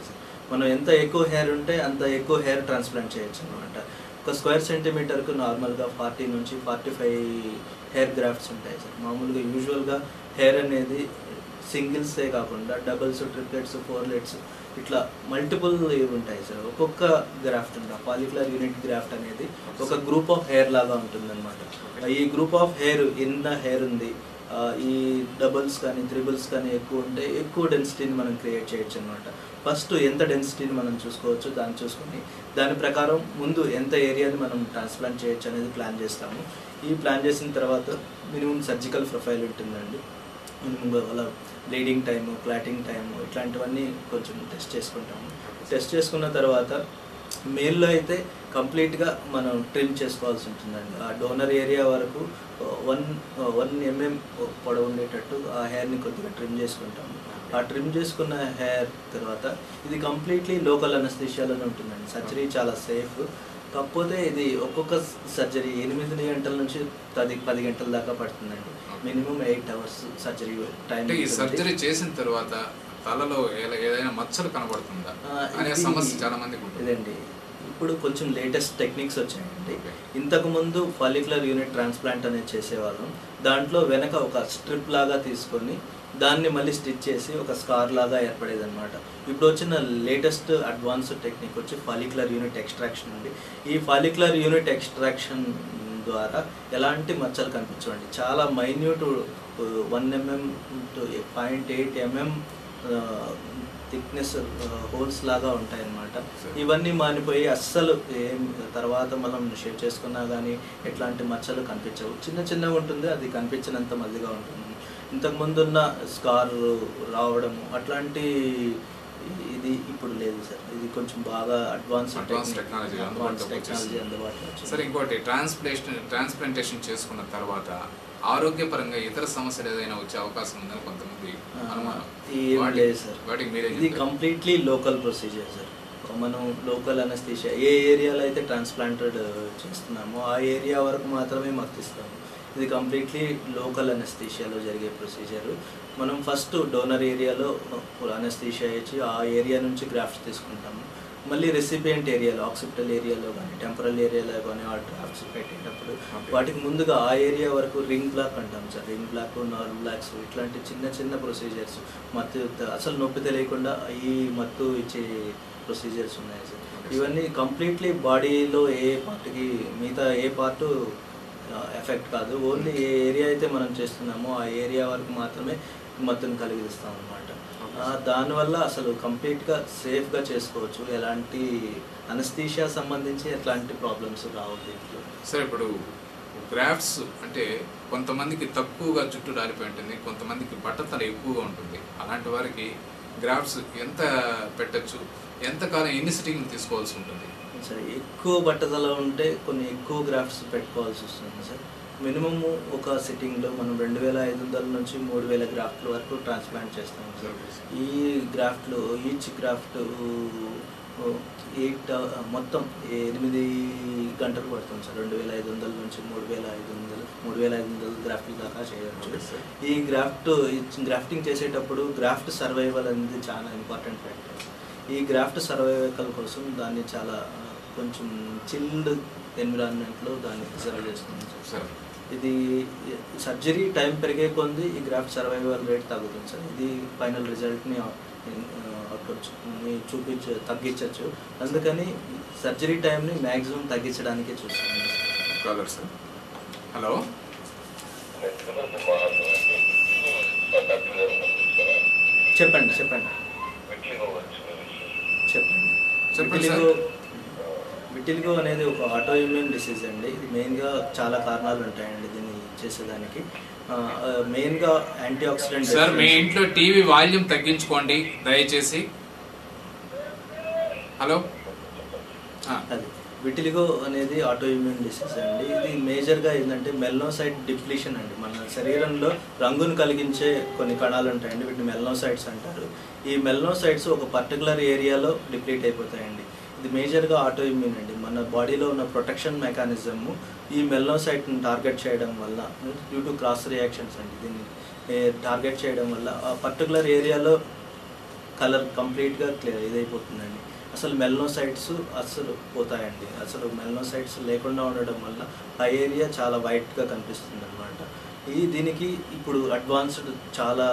మనం ఎంత ఎక్కువ హెయిర్ ఉంటే అంత ఎక్కువ హెయిర్ ట్రాన్స్ప్లాంట్ చేయొచ్చు అనమాట ఒక స్క్వేర్ సెంటీమీటర్కు నార్మల్గా ఫార్టీ నుంచి ఫార్టీ ఫైవ్ హెయిర్ గ్రాఫ్ట్స్ ఉంటాయి సార్ మామూలుగా యూజువల్గా హెయిర్ అనేది సింగిల్సే కాకుండా డబుల్స్ ట్రిప్లెట్స్ ఫోర్లెట్స్ ఇట్లా మల్టిపుల్ ఇవి ఉంటాయి సార్ ఒక్కొక్క గ్రాఫ్ట్ ఉంటుంది పాలిక్యులర్ యూనిట్ గ్రాఫ్ట్ అనేది ఒక గ్రూప్ ఆఫ్ హెయిర్ లాగా ఉంటుంది ఈ గ్రూప్ ఆఫ్ హెయిర్ ఎన్న హెయిర్ ఉంది ఆ, ఈ డబుల్స్ కానీ త్రిబుల్స్ కానీ ఎక్కువ ఉంటే ఎక్కువ డెన్సిటీని మనం క్రియేట్ చేయొచ్చు అనమాట ఫస్ట్ ఎంత డెన్సిటీని మనం చూసుకోవచ్చు దాన్ని చూసుకొని దాని ప్రకారం ముందు ఎంత ఏరియాని మనం ట్రాన్స్ప్లాంట్ చేయొచ్చు అనేది ప్లాన్ చేస్తాము ఈ ప్లాన్ చేసిన తర్వాత మినిమం సర్జికల్ ప్రొఫైల్ ఉంటుందండి మినిమం అలా బ్లీడింగ్ టైము క్లాటింగ్ టైము ఇట్లాంటివన్నీ కొంచెం టెస్ట్ చేసుకుంటాము టెస్ట్ చేసుకున్న తర్వాత మేల్లో అయితే కంప్లీట్గా మనం ట్రిమ్ చేసుకోవాల్సి ఉంటుందండి ఆ డోనర్ ఏరియా వరకు వన్ వన్ ఎంఎం పొడవు ఉండేటట్టు ఆ హెయిర్ని కొద్దిగా ట్రిమ్ చేసుకుంటాము ఆ ట్రిమ్ చేసుకున్న హెయిర్ తర్వాత ఇది కంప్లీట్లీ లోకల్ అనస్థిషియాలోనే ఉంటుందండి సర్జరీ చాలా సేఫ్ కాకపోతే ఇది ఒక్కొక్క సర్జరీ ఎనిమిది గంటల నుంచి పది పది గంటల దాకా పడుతుందండి minimum eight hours surgery time అంటే ఈ సర్జరీ చేసిన తర్వాత తలలో ఏ- ఏదైనా మచ్చలు కనబడుతుందా ఆ, అనే ఇది- సమస్య చాలా మందికి ఉంటుంది ఇదండి ఇప్పుడు కొంచెం లేటెస్ట్ టెక్నిక్స్ వచ్చాయండి Okay. ఇంతకు ముందు ఫాలిక్యులర్ యూనిట్ ట్రాన్స్ప్లాంట్ అనేది చేసేవాళ్ళం దాంట్లో వెనక ఒక స్ట్రిప్ లాగా తీసుకొని దాన్ని మళ్ళీ స్టిచ్ చేసి ఒక స్కార్ లాగా ఏర్పడేది అనమాట ఇప్పుడు వచ్చిన లేటెస్ట్ అడ్వాన్స్ టెక్నిక్ వచ్చి ఫాలిక్యులర్ యూనిట్ ఎక్స్ట్రాక్షన్ అండి ఈ ఫాలిక్యులర్ యూనిట్ ఎక్స్ట్రాక్షన్ ద్వారా ఎలాంటి మచ్చలు కనిపించవండి చాలా minute one MM to point eight MM thickness holes లాగా ఉంటాయి అన్నమాట Sure. ఇవన్నీ మానిపోయి అస్సలు ఏం తర్వాత మనం షేవ్ చేసుకున్నా కానీ ఎట్లాంటి మచ్చలు కనిపించవు చిన్న చిన్నగా ఉంటుంది అది కనిపించినంత మల్లిగా ఉంటుంది ఇంతకు ముందున్న స్కార్ రావడము అట్లాంటి ఇది ఇప్పుడు లేదు సార్ ఇది కొంచెం బాగా అడ్వాన్స్ Advanced technology అందుబాటులోకి టెక్నాలజీ వచ్చేసింది. అందుబాటులో వచ్చింది. సరే ఇంకోటి ట్రాన్స్ప్లేషన్ ట్రాన్స్ప్లాంటేషన్ చేసుకున్న తర్వాత ఆరోగ్యపరంగా ఇతర సమస్యలు ఏదైనా వచ్చే అవకాశం ఉందని కొంతమంది ఆ, అనుమానం ఏం వాటి- లేదు సార్ వాటికి మీరే ఇది చెప్తారు. కంప్లీట్లీ లోకల్ ప్రొసీజర్ సార్ మనం లోకల్ అనస్థీషియా ఏ ఏరియాలో అయితే ట్రాన్స్ప్లాంటెడ్ చేస్తున్నామో ఆ ఏరియా వరకు మాత్రమే మర్తిస్తాము ఇది కంప్లీట్లీ లోకల్ అనస్థీషియాలో జరిగే ప్రొసీజర్ మనం ఫస్ట్ డోనర్ ఏరియాలో అనస్థీషియా ఇచ్చి ఆ ఏరియా నుంచి గ్రాఫ్ట్స్ తీసుకుంటాము మళ్ళీ రెసిపియంట్ ఏరియాలో ఆక్సిపిటల్ ఏరియాలో కానీ టెంపరల్ ఏరియాలో కానీ ఆ డ్రాఫ్ట్స్ పెట్టేటప్పుడు Okay. వాటికి ముందుగా ఆ ఏరియా వరకు రింగ్ బ్లాక్ అంటాం sir ring block nerve blocks ఇట్లాంటి చిన్న చిన్న ప్రొసీజర్స్ మత్తు అసలు నొప్పి తెలియకుండా ఈ మత్తు ఇచ్చే ప్రొసీజర్స్ ఉన్నాయి సార్ Okay. ఇవన్నీ కంప్లీట్లీ బాడీలో ఏ పార్ట్కి మిగతా ఏ పార్ట్ ఎఫెక్ట్ కాదు ఓన్లీ ఏ ఏరియా అయితే మనం చేస్తున్నామో ఆ ఏరియా వరకు మాత్రమే మత్తును కలిగిస్తాం అనమాట Okay. దానివల్ల అసలు కంప్లీట్గా సేఫ్గా చేసుకోవచ్చు ఎలాంటి అనస్థీషియా సంబంధించి ఎట్లాంటి ప్రాబ్లమ్స్ రావు దీంట్లో సరే ఇప్పుడు గ్రాఫ్ట్స్ అంటే కొంతమందికి తక్కువగా జుట్టు రాలిపోయి ఉంటుంది కొంతమందికి బట్టతల ఎక్కువగా ఉంటుంది అలాంటి వారికి గ్రాఫ్ట్స్ ఎంత పెట్టచ్చు ఎంతకాలం ఎన్ని సిట్టింగ్లు తీసుకోవాల్సి ఉంటుంది సరే ఎక్కువ బట్టతల ఉంటే కొన్ని ఎక్కువ గ్రాఫ్ట్స్ పెట్టుకోవాల్సి వస్తుంది సార్ మినిమమ్ ఒక సిట్టింగ్లో మనం రెండు వేల ఐదు వందల నుంచి మూడు వేల గ్రాఫ్ట్ల వరకు ట్రాన్స్ప్లాంట్ చేస్తాం సార్ ఈ గ్రాఫ్ట్లు ఈచ్ గ్రాఫ్ట్ ఎయిట్ మొత్తం ఎనిమిది గంటలు పడుతుంది సార్ రెండు వేల ఐదు వందల నుంచి మూడు వేల ఐదు వందలు మూడు వేల ఐదు వందల గ్రాఫ్ట్ల దాకా చేయవచ్చు Okay, sir. ఈ గ్రాఫ్ట్ గ్రాఫ్టింగ్ చేసేటప్పుడు గ్రాఫ్ట్ సర్వైవల్ అనేది చాలా ఇంపార్టెంట్ ఫ్యాక్టర్ ఈ గ్రాఫ్ట్ సర్వైవల్ కోసం దాన్ని చాలా ఆ, కొంచెం చిల్డ్ ఎన్విరాన్మెంట్లో దాన్ని ప్రిజర్వ్ చేస్తుంది సార్ సరే ఇది సర్జరీ టైం పెరిగే కొద్ది ఈ గ్రాఫ్ట్ సర్వైవల్ రేట్ తగ్గుతుంది సార్ ఇది ఫైనల్ రిజల్ట్ని చూపించ తగ్గించవచ్చు అందుకని సర్జరీ టైంని మ్యాక్సిమం తగ్గించడానికే చూస్తాను కాలర్ సార్ హలో చెప్పండి చెప్పండి చెప్పండి చెప్పండి విటిలిగో సార్. విటిలిగో అనేది ఒక ఆటో ఇమ్యూన్ డిసీజ్ అండి ఇది మెయిన్గా చాలా కారణాలు ఉంటాయండి దీన్ని చేసేదానికి ఆ, ఆ, మెయిన్గా యాంటీ ఆక్సిడెంట్ సార్ మీ ఇంట్లో టీవీ వాల్యూమ్ తగ్గించుకోండి దయచేసి హలో ఆ, అది విటిలిగో అనేది ఆటో ఇమ్యూన్ డిసీజ్ అండి ఇది మేజర్గా ఏంటంటే మెల్నోసైట్ డిప్లీషన్ అండి మన శరీరంలో రంగును కలిగించే కొన్ని కణాలు ఉంటాయండి వీటిని మెల్నోసైట్స్ అంటారు ఈ మెల్నోసైట్స్ ఒక పర్టికులర్ ఏరియాలో డిప్లీట్ అయిపోతాయండి ఇది మేజర్గా ఆటో ఇమ్యూన్ అండి మన బాడీలో ఉన్న ప్రొటెక్షన్ మెకానిజము ఈ మెల్నోసైట్ని టార్గెట్ చేయడం వల్ల డ్యూ టు క్రాస్ రియాక్షన్స్ అండి దీన్ని టార్గెట్ చేయడం వల్ల ఆ పర్టికులర్ ఏరియాలో కలర్ కంప్లీట్గా క్లియర్ ఇదైపోతుందండి అసలు మెల్నోసైట్స్ అసలు పోతాయండి అసలు మెల్నోసైట్స్ లేకుండా ఉండడం వల్ల ఆ ఏరియా చాలా వైట్గా కనిపిస్తుంది అనమాట ఈ దీనికి ఇప్పుడు అడ్వాన్స్డ్ చాలా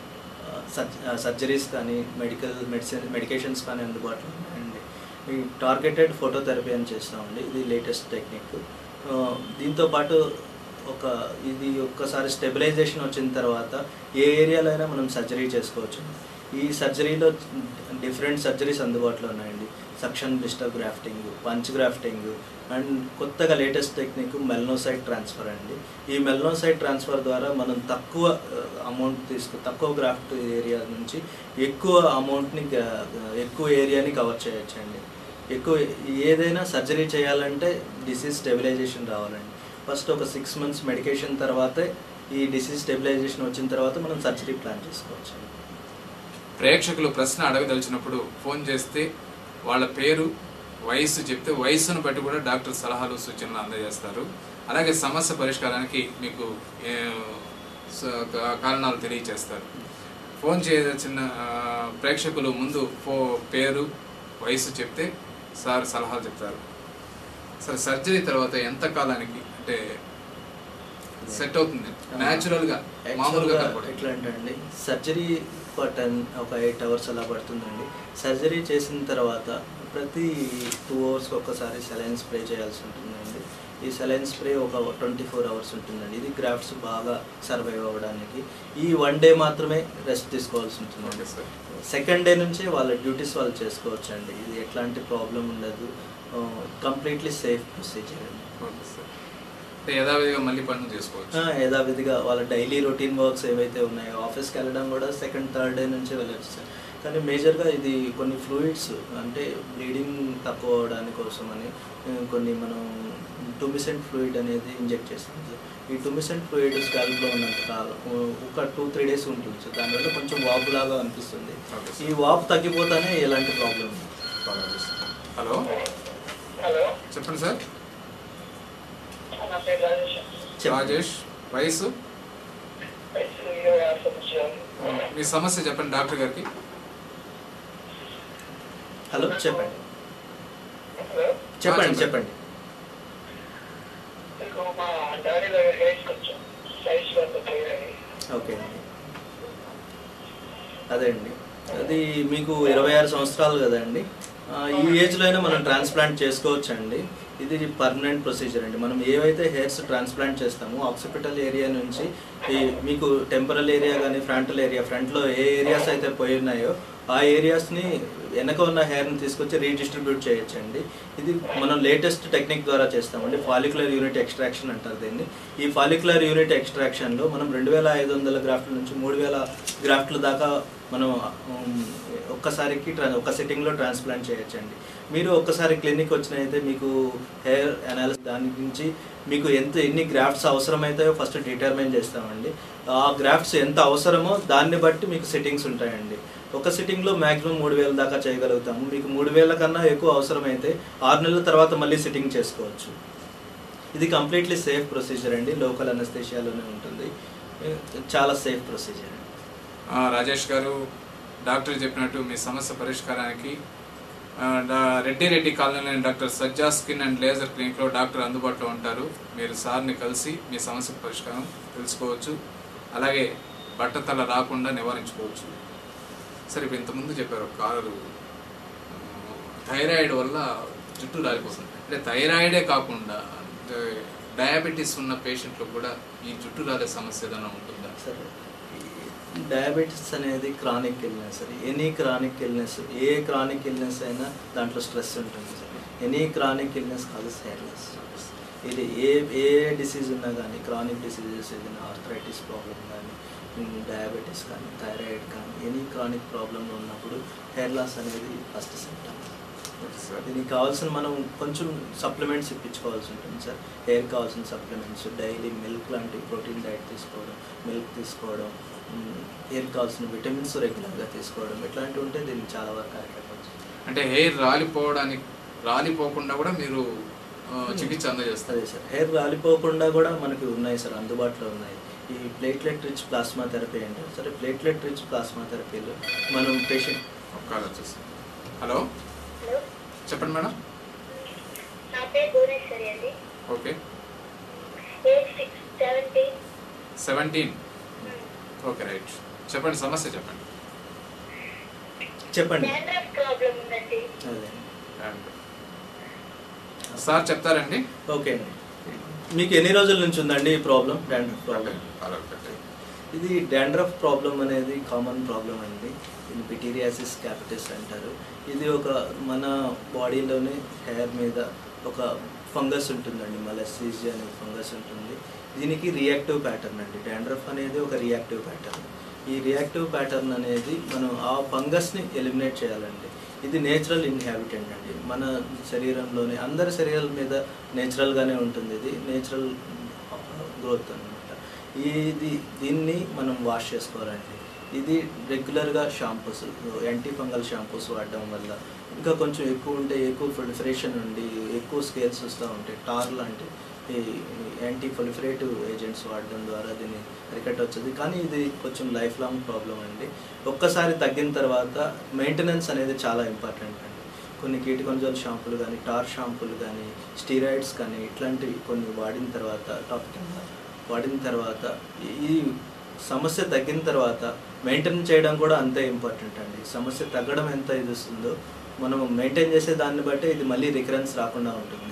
సర్జరీస్ కానీ మెడికల్ మెడిసిన్ మెడికేషన్స్ కానీ అందుబాటులో ఉన్నాయండి ఈ టార్గెటెడ్ ఫోటోథెరపీ అని చేస్తామండి ఇది లేటెస్ట్ టెక్నిక్ దీంతో పాటు ఒక ఇది ఒక్కసారి స్టెబిలైజేషన్ వచ్చిన తర్వాత ఏ ఏరియాలో అయినా మనం సర్జరీ చేసుకోవచ్చు ఈ సర్జరీలో డిఫరెంట్ సర్జరీస్ అందుబాటులో ఉన్నాయండి suction blister grafting punch grafting and కొత్తగా లేటెస్ట్ టెక్నిక్ మెల్నోసైట్ ట్రాన్స్ఫర్ అండి ఈ మెల్నోసైట్ ట్రాన్స్ఫర్ ద్వారా మనం తక్కువ అమౌంట్ తీసుకు తక్కువ గ్రాఫ్ట్ ఏరియా నుంచి ఎక్కువ అమౌంట్ని ఎక్కువ ఏరియాని కవర్ చేయొచ్చండి ఎక్కువ ఏదైనా సర్జరీ చేయాలంటే డిసీజ్ స్టెబిలైజేషన్ రావాలండి ఫస్ట్ ఒక సిక్స్ మంత్స్ మెడికేషన్ తర్వాతే ఈ డిసీజ్ స్టెబిలైజేషన్ వచ్చిన తర్వాత మనం సర్జరీ ప్లాన్ చేసుకోవచ్చు ప్రేక్షకులు ప్రశ్న అడగదలిచినప్పుడు ఫోన్ చేస్తే వాళ్ళ పేరు వయసు చెప్తే వయసును బట్టి కూడా డాక్టర్ సలహాలు సూచనలు అందజేస్తారు అలాగే సమస్య పరిష్కారానికి మీకు ఏ, స- కా- కారణాలు తెలియచేస్తారు ఫోన్ చేయదలిచిన ఆ, ప్రేక్షకులు ముందు ఫో పేరు వయసు చెప్తే సార్ సలహాలు చెప్తారు సార్ సర్జరీ తర్వాత ఎంత కాలానికి అంటే సెట్ అవుతుంది న్యాచురల్ గా మామూలుగా యాక్చువల్గా కనపడుతుంది ఎట్లా అంటే అండి సర్జరీ ఒక టెన్ ఒక ఎయిట్ అవర్స్ అలా పడుతుందండి సర్జరీ చేసిన తర్వాత ప్రతి టూ అవర్స్కి ఒకసారి సెలైన్ స్ప్రే చేయాల్సి ఉంటుందండి ఈ సెలైన్ స్ప్రే ఒక ట్వంటీ ఫోర్ అవర్స్ ఉంటుందండి ఇది గ్రాఫ్ట్స్ బాగా సర్వైవ్ అవ్వడానికి ఈ వన్ డే మాత్రమే రెస్ట్ తీసుకోవాల్సి ఓకే ఉంటుందండి సార్ సెకండ్ డే నుంచే వాళ్ళ డ్యూటీస్ వాళ్ళు చేసుకోవచ్చు అండి ఇది ఎట్లాంటి ప్రాబ్లం ఉండదు కంప్లీట్లీ సేఫ్ ప్రొసీజర్ అండి ఓకే సార్ అంటే యథావిధిగా మళ్ళీ పనులు చేసుకోవచ్చు ఆ, యథావిధిగా వాళ్ళ డైలీ రొటీన్ వర్క్స్ ఏవైతే ఉన్నాయో ఆఫీస్కి వెళ్ళడం కూడా సెకండ్ థర్డ్ డే నుంచే వెళ్ళచ్చు సార్ కానీ మేజర్గా ఇది కొన్ని ఫ్లూయిడ్స్ అంటే బ్లీడింగ్ తక్కువ అవడానికి కోసం అని ఆ, కొన్ని మనం టుమిసెంట్ ఫ్లూయిడ్ అనేది ఇంజెక్ట్ చేస్తాం సార్ ఈ టుమిసెంట్ ఫ్లూయిడ్ స్కాల్ప్లో ఉన్నంత కాలం ఉ- ఒక టూ త్రీ డేస్ ఉంటుంది సార్ దానివల్ల కొంచెం వాపు లాగా అనిపిస్తుంది ఓకే ఈ సార్ వాపు తగ్గిపోతానే ఎలాంటి ప్రాబ్లం ఫాలో చేస్తాం హలో హలో చెప్పండి సార్ నా పేరు రాజేష్ చెప్పండి. రాజేష్ వయసు వయసు ఇరవై ఆరు సంవత్సరాలు మీ సమస్య చెప్పండి డాక్టర్ గారికి హలో చెప్పండి హలో చెప్పండి చెప్పండి. చెప్పండి మీకు మా డాడీ దగ్గర హెయిర్స్ కొంచెం సైజ్ వల్ల పోయాయి ఓకే అండి అదే అండి అది మీకు ఇరవై ఆరు సంవత్సరాలు కదండి ఆ, ఈ ఏజ్లో అయినా మనం ట్రాన్స్ప్లాంట్ చేసుకోవచ్చు అండి ఇది పర్మనెంట్ ప్రొసీజర్ అండి మనం ఏవైతే హెయిర్స్ ట్రాన్స్ప్లాంట్ చేస్తామో ఆక్సిపిటల్ ఏరియా నుంచి ఈ మీకు టెంపరల్ ఏరియా కానీ ఫ్రంటల్ ఏరియా ఫ్రంట్లో ఏ ఏరియాస్ అయితే పోయి ఉన్నాయో ఆ ఏరియాస్ని వెనక ఉన్న హెయిర్ని తీసుకొచ్చి రీడిస్ట్రిబ్యూట్ చేయొచ్చండి ఇది మనం లేటెస్ట్ టెక్నిక్ ద్వారా చేస్తామండి ఫాలిక్యులర్ యూనిట్ ఎక్స్ట్రాక్షన్ అంటారు దీన్ని ఈ ఫాలిక్యులర్ యూనిట్ ఎక్స్ట్రాక్షన్లో మనం రెండు వేల ఐదు వందల గ్రాఫ్ట్ల నుంచి మూడు వేల గ్రాఫ్ట్ల దాకా మనం ఉమ్, ఒక్కసారికి ట్రా- ఒక్క సిట్టింగ్లో ట్రాన్స్ప్లాంట్ చేయొచ్చండి మీరు ఒక్కసారి క్లినిక్ వచ్చినైతే మీకు హెయిర్ అనాలిసిస్ దాని గురించి మీకు ఎంత ఎన్ని గ్రాఫ్ట్స్ అవసరమవుతాయో ఫస్ట్ డిటర్మైన్ చేస్తామండి ఆ గ్రాఫ్ట్స్ ఎంత అవసరమో దాన్ని బట్టి మీకు సిట్టింగ్స్ ఉంటాయండి ఒక సిట్టింగ్లో మ్యాక్సిమం మూడు వేల దాకా చేయగలుగుతాము మీకు మూడు వేల కన్నా ఎక్కువ అవసరమైతే ఆరు నెలల తర్వాత మళ్ళీ సిట్టింగ్ చేసుకోవచ్చు ఇది కంప్లీట్లీ సేఫ్ ప్రొసీజర్ అండి లోకల్ అనస్థేషియాలోనే ఉంటుంది చాలా సేఫ్ ప్రొసీజర్ అండి ఆ, రాజేష్ గారు డాక్టర్ చెప్పినట్టు మీ సమస్య పరిష్కారానికి ఆ, డా- రెడ్డి రెడ్డి కాలనీలోని doctor Sajja skin and laser క్లినిక్లో డాక్టర్ అందుబాటులో ఉంటారు మీరు సార్ని కలిసి మీ సమస్య పరిష్కారం తెలుసుకోవచ్చు అలాగే బట్టతల రాకుండా నివారించుకోవచ్చు సరే ఇప్పుడు ఇంతకుముందు చెప్పారు కారు థైరాయిడ్ వల్ల జుట్టు రాలిపోతుంది అంటే థైరాయిడే కాకుండా అంటే డయాబెటీస్ ఉన్న పేషెంట్లకు కూడా ఈ జుట్టు రాలే సమస్య ఏదైనా ఉంటుందా సరే డయాబెటీస్ అనేది chronic illness sir any chronic illness ఏ క్రానిక్ ఇల్నెస్ అయినా దాంట్లో స్ట్రెస్ ఉంటుంది సార్ ఎనీ క్రానిక్ ఇల్నెస్ కాదు హెయిర్లెస్ ఇది ఏ ఏ డిసీజ్ ఉన్నా కానీ క్రానిక్ డిసీజెస్ ఏదైనా ఆర్థరైటిస్ ప్రాబ్లం కానీ డయాబెటీస్ కానీ థైరాయిడ్ కానీ ఎనీ క్రానిక్ ప్రాబ్లంలో ఉన్నప్పుడు హెయిర్ లాస్ అనేది ఫస్ట్ సిమ్టమ్ ఓకే సార్ దీనికి కావాల్సిన మనం కొంచెం సప్లిమెంట్స్ ఇప్పించుకోవాల్సి ఉంటుంది సార్ హెయిర్ కావాల్సిన సప్లిమెంట్స్ డైలీ మిల్క్ లాంటి ప్రోటీన్ డైట్ తీసుకోవడం మిల్క్ తీసుకోవడం హెయిర్ కావాల్సిన విటమిన్స్ రెగ్యులర్గా తీసుకోవడం ఇట్లాంటివి ఉంటే దీనికి చాలా వరకు అరికట్టవచ్చు అంటే హెయిర్ రాలిపోవడానికి రాలిపోకుండా కూడా మీరు ఆ, చికిత్స అందజేస్తారు అదే సార్ హెయిర్ రాలిపోకుండా కూడా మనకి ఉన్నాయి సార్ అందుబాటులో ఉన్నాయి ఈ ప్లేట్లెట్ రిచ్ ప్లాస్మా థెరపీ అంటే సరే ప్లేట్లెట్ రిచ్ ప్లాస్మా థెరపీలో మనం పేషెంట్ ఒక కాల్ వచ్చేసి హలో హలో చెప్పండి మేడం నా పేరు భువనేశ్వరి అండి okay age six seventeen seventeen okay right చెప్పండి సమస్య చెప్పండి చెప్పండి డాండ్రఫ్ ప్రాబ్లం ఉందండి అదే And సార్ చెప్తారండి ఓకే అండి మీకు ఎన్ని రోజుల నుంచి ఉందండి ఈ ప్రాబ్లం డాండ్రఫ్ ప్రాబ్లం అలా ఒకటి. ఇది డాండ్రఫ్ ప్రాబ్లం అనేది కామన్ ప్రాబ్లం అండి ఇది పిటీరియాసిస్ క్యాపిటిస్ అంటారు ఇది ఒక మన బాడీలోని హెయిర్ మీద ఒక ఫంగస్ ఉంటుందండి మలసీజీ అనే ఫంగస్ ఉంటుంది దీనికి రియాక్టివ్ ప్యాటర్న్ అండి డాండ్రఫ్ అనేది ఒక రియాక్టివ్ ప్యాటర్న్ ఈ రియాక్టివ్ ప్యాటర్న్ అనేది మనం ఆ ఫంగస్ని ఎలిమినేట్ చేయాలండి ఇది నేచురల్ ఇన్హాబిటెంట్ అండి మన శరీరంలోని అందరి శరీరాల మీద నేచురల్గానే ఉంటుంది ఇది నేచురల్ గ్రోత్ అనమాట ఇది దీన్ని మనం వాష్ చేసుకోవాలండి ఇది రెగ్యులర్గా షాంపూస్ యాంటీ ఫంగల్ షాంపూస్ వాడడం వల్ల ఇంకా కొంచెం ఎక్కువ ఉంటే ఎక్కువ ప్రొలిఫరేషన్ ఉండి ఎక్కువ స్కేల్స్ వస్తూ ఉంటాయి టార్ లాంటి ఈ యాంటీ ప్రొలిఫరేటివ్ ఏజెంట్స్ వాడడం ద్వారా దీన్ని అరికట్టవచ్చుది కానీ ఇది కొంచెం లైఫ్ లాంగ్ ప్రాబ్లం అండి ఒక్కసారి తగ్గిన తర్వాత మెయింటెనెన్స్ అనేది చాలా ఇంపార్టెంట్ అండి కొన్ని కీటకొంజాల షాంపూలు కానీ టార్ షాంపూలు కానీ స్టీరాయిడ్స్ కానీ ఇట్లాంటివి కొన్ని వాడిన తర్వాత టాపిక్ వాడిన తర్వాత ఈ సమస్య తగ్గిన తర్వాత మెయింటైన్ చేయడం కూడా అంతే ఇంపార్టెంట్ అండి సమస్య తగ్గడం ఎంత ఇది వస్తుందో మనం మెయింటైన్ చేసే దాన్ని బట్టి ఇది మళ్ళీ రికరెన్స్ రాకుండా ఉంటుంది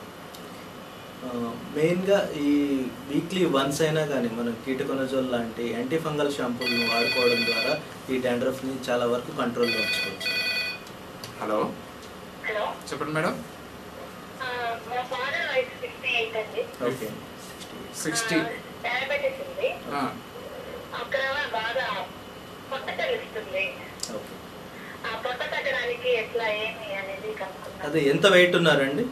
మెయిన్గా ఈ వీక్లీ వన్స్ అయినా కానీ మనం కీటకొనజోల్ లాంటి యాంటీ ఫంగల్ షాంపూలను వాడుకోవడం ద్వారా ఈ డాండ్రఫ్ని చాలా వరకు కంట్రోల్లో ఉంచుకోవచ్చు హలో హలో చెప్పండి మేడం ఆ, మా ఫాదర్ వయసు సిక్స్టీ ఎయిట్ అండి ఓకే సిక్స్టీ డయాబెటీస్ ఉంది అక్కడ బాగా పొట్ట తెలుస్తుంది ఓకే ఆ పొట్ట తగ్గడానికి ఎట్లా ఏమి అనేది కనుక్కున్నాను అదే ఎంత వెయిట్ ఉన్నారండి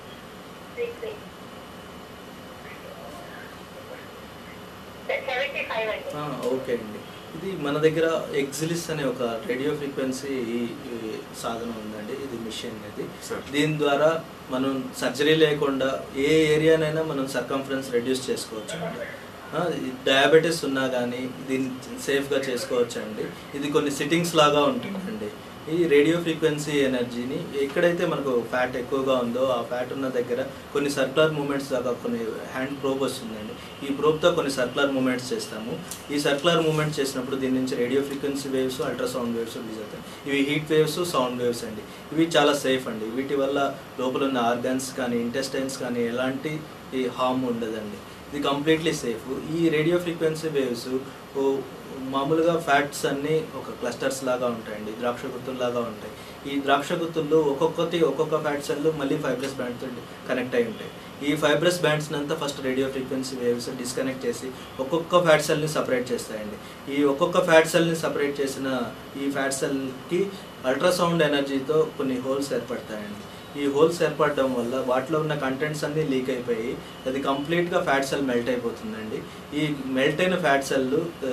సెవెంటీ ఫైవ్ అండి ఆ, ఓకే అండి ఇది మన దగ్గర ఎగ్జిలిస్ అనే ఒక రేడియో ఫ్రీక్వెన్సీ సాధనం ఉందండి ఇది మిషన్ ఇది సార్ దీని ద్వారా మనం సర్జరీ లేకుండా ఏ ఏరియానైనా మనం సర్కంఫరెన్స్ రెడ్యూస్ చేసుకోవచ్చు అండి డయాబెటీస్ ఉన్నా కానీ దీన్ని సేఫ్గా చేసుకోవచ్చు అండి ఇది కొన్ని సిట్టింగ్స్ లాగా ఉంటుందండి ఈ రేడియో ఫ్రీక్వెన్సీ ఎనర్జీని ఎక్కడైతే మనకు ఫ్యాట్ ఎక్కువగా ఉందో ఆ ఫ్యాట్ ఉన్న దగ్గర కొన్ని సర్కులర్ మూమెంట్స్ దాకా కొన్ని హ్యాండ్ ప్రోబ్ వస్తుందండి ఈ ప్రోబ్తో కొన్ని సర్కులర్ మూమెంట్స్ చేస్తాము ఈ సర్కులర్ మూమెంట్స్ చేసినప్పుడు దీని నుంచి radio frequency waves ultrasound waves release అవుతాయి ఇవి హీట్ వేవ్స్ సౌండ్ వేవ్స్ అండి ఇవి చాలా సేఫ్ అండి వీటి వల్ల లోపల ఉన్న ఆర్గన్స్ కానీ ఇంటెస్టైన్స్ కానీ ఎలాంటి ఈ హార్మ్ ఉండదండి ఇది కంప్లీట్లీ సేఫ్ ఈ రేడియో ఫ్రీక్వెన్సీ వేవ్స్ మామూలుగా ఫ్యాట్స్ అన్నీ ఒక క్లస్టర్స్ లాగా ఉంటాయండి ద్రాక్ష గుత్తుల్లాగా ఉంటాయి ఈ ద్రాక్ష గుత్తుల్లో ఒక్కొక్కటి ఒక్కొక్క ఫ్యాట్ సెల్ మళ్ళీ ఫైబ్రస్ బ్యాండ్తో కనెక్ట్ అయి ఉంటాయి ఈ ఫైబ్రస్ బ్యాండ్స్ అంతా first radio frequency waves disconnect చేసి ఒక్కొక్క ఫ్యాట్ సెల్ని సపరేట్ చేస్తాయండి ఈ ఒక్కొక్క ఫ్యాట్ సెల్ని సపరేట్ చేసిన ఈ ఫ్యాట్ సెల్కి అల్ట్రాసౌండ్ ఎనర్జీతో కొన్ని హోల్స్ ఏర్పడతాయండి ఈ హోల్స్ ఏర్పడడం వల్ల వాటిలో ఉన్న కంటెంట్స్ అన్నీ లీక్ అయిపోయి అది కంప్లీట్గా ఫ్యాట్ సెల్ మెల్ట్ అయిపోతుందండి ఈ మెల్ట్ అయిన fat cell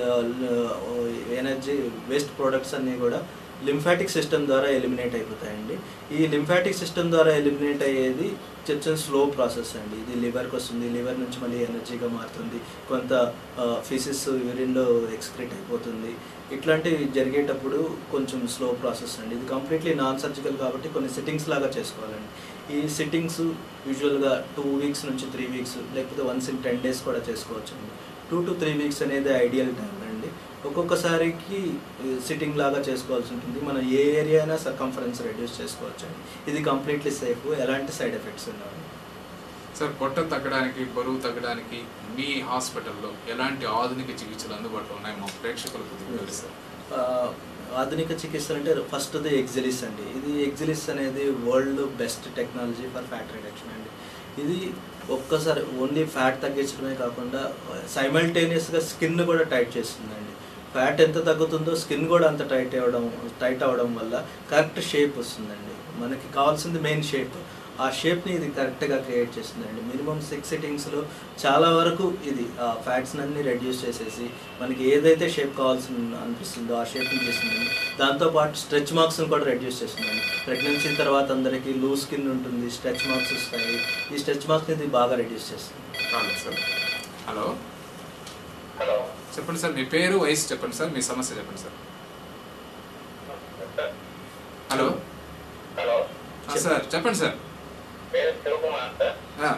energy waste products అన్నీ కూడా లింఫాటిక్ సిస్టమ్ ద్వారా ఎలిమినేట్ అయిపోతాయండి ఈ లింఫాటిక్ సిస్టమ్ ద్వారా ఎలిమినేట్ అయ్యేది చిన్న స్లో ప్రాసెస్ అండి ఇది లివర్కి వస్తుంది లివర్ నుంచి మళ్ళీ ఎనర్జీగా మారుతుంది కొంత ఫిసిస్ యూరిన్లో ఎక్స్క్రీట్ అయిపోతుంది ఇట్లాంటివి జరిగేటప్పుడు కొంచెం స్లో ప్రాసెస్ అండి ఇది కంప్లీట్లీ నాన్ సర్జికల్ కాబట్టి కొన్ని సిట్టింగ్స్ లాగా చేసుకోవాలండి ఈ సిట్టింగ్స్ యూజువల్గా టూ వీక్స్ నుంచి త్రీ వీక్స్ లేకపోతే వన్స్ ఇన్ టెన్ డేస్ కూడా చేసుకోవచ్చు అండి టూ టు త్రీ వీక్స్ అనేది ఐడియల్ టైం అండి ఒక్కొక్కసారికి సిట్టింగ్ లాగా చేసుకోవాల్సి ఉంటుంది మనం ఏ ఏరియా అయినా సర్కంఫరెన్స్ రెడ్యూస్ చేసుకోవచ్చు అండి ఇది కంప్లీట్లీ సేఫ్ ఎలాంటి సైడ్ ఎఫెక్ట్స్ ఉండవు సార్ పొట్ట తగ్గడానికి బరువు తగ్గడానికి మీ హాస్పిటల్లో ఎలాంటి ఆధునిక చికిత్సలు అందుబాటులో ఉన్నాయి మా ప్రేక్షకులకు తెలుస్తారు ఆ, ఆధునిక చికిత్సలు అంటే ఫస్ట్ది ఎగ్జిలిస్ అండి ఇది ఎగ్జిలిస్ అనేది world best technology for fat reduction అండి ఇది ఒక్కసారి ఓన్లీ ఫ్యాట్ తగ్గించడమే కాకుండా సైమల్టేనియస్గా స్కిన్ కూడా టైట్ చేస్తుందండి ఫ్యాట్ ఎంత తగ్గుతుందో స్కిన్ కూడా అంత టైట్ అవ్వడం టైట్ అవ్వడం వల్ల కరెక్ట్ షేప్ వస్తుందండి మనకి కావాల్సింది మెయిన్ షేప్ ఆ షేప్ని ఇది కరెక్ట్గా క్రియేట్ చేస్తుందండి మినిమం సిక్స్ సిట్టింగ్స్లో చాలా వరకు ఇది ఆ ఫ్యాట్స్ అన్ని రెడ్యూస్ చేసేసి మనకి ఏదైతే షేప్ కావాల్సి అనిపిస్తుందో ఆ షేప్ని చేస్తుందండి దాంతోపాటు స్ట్రెచ్ మార్క్స్ని కూడా రెడ్యూస్ చేస్తుందండి ప్రెగ్నెన్సీ తర్వాత అందరికీ లూజ్ స్కిన్ ఉంటుంది స్ట్రెచ్ మార్క్స్ వస్తాయి ఈ స్ట్రెచ్ మార్క్స్ని ఇది బాగా రెడ్యూస్ చేస్తుంది కాదు సార్ హలో హలో చెప్పండి సార్ మీ పేరు వయసు చెప్పండి సార్ మీ సమస్య చెప్పండి సార్ హలో హలో ఆ, సార్ చెప్పండి సార్ పేరు శివకుమార్ సార్ ఆ,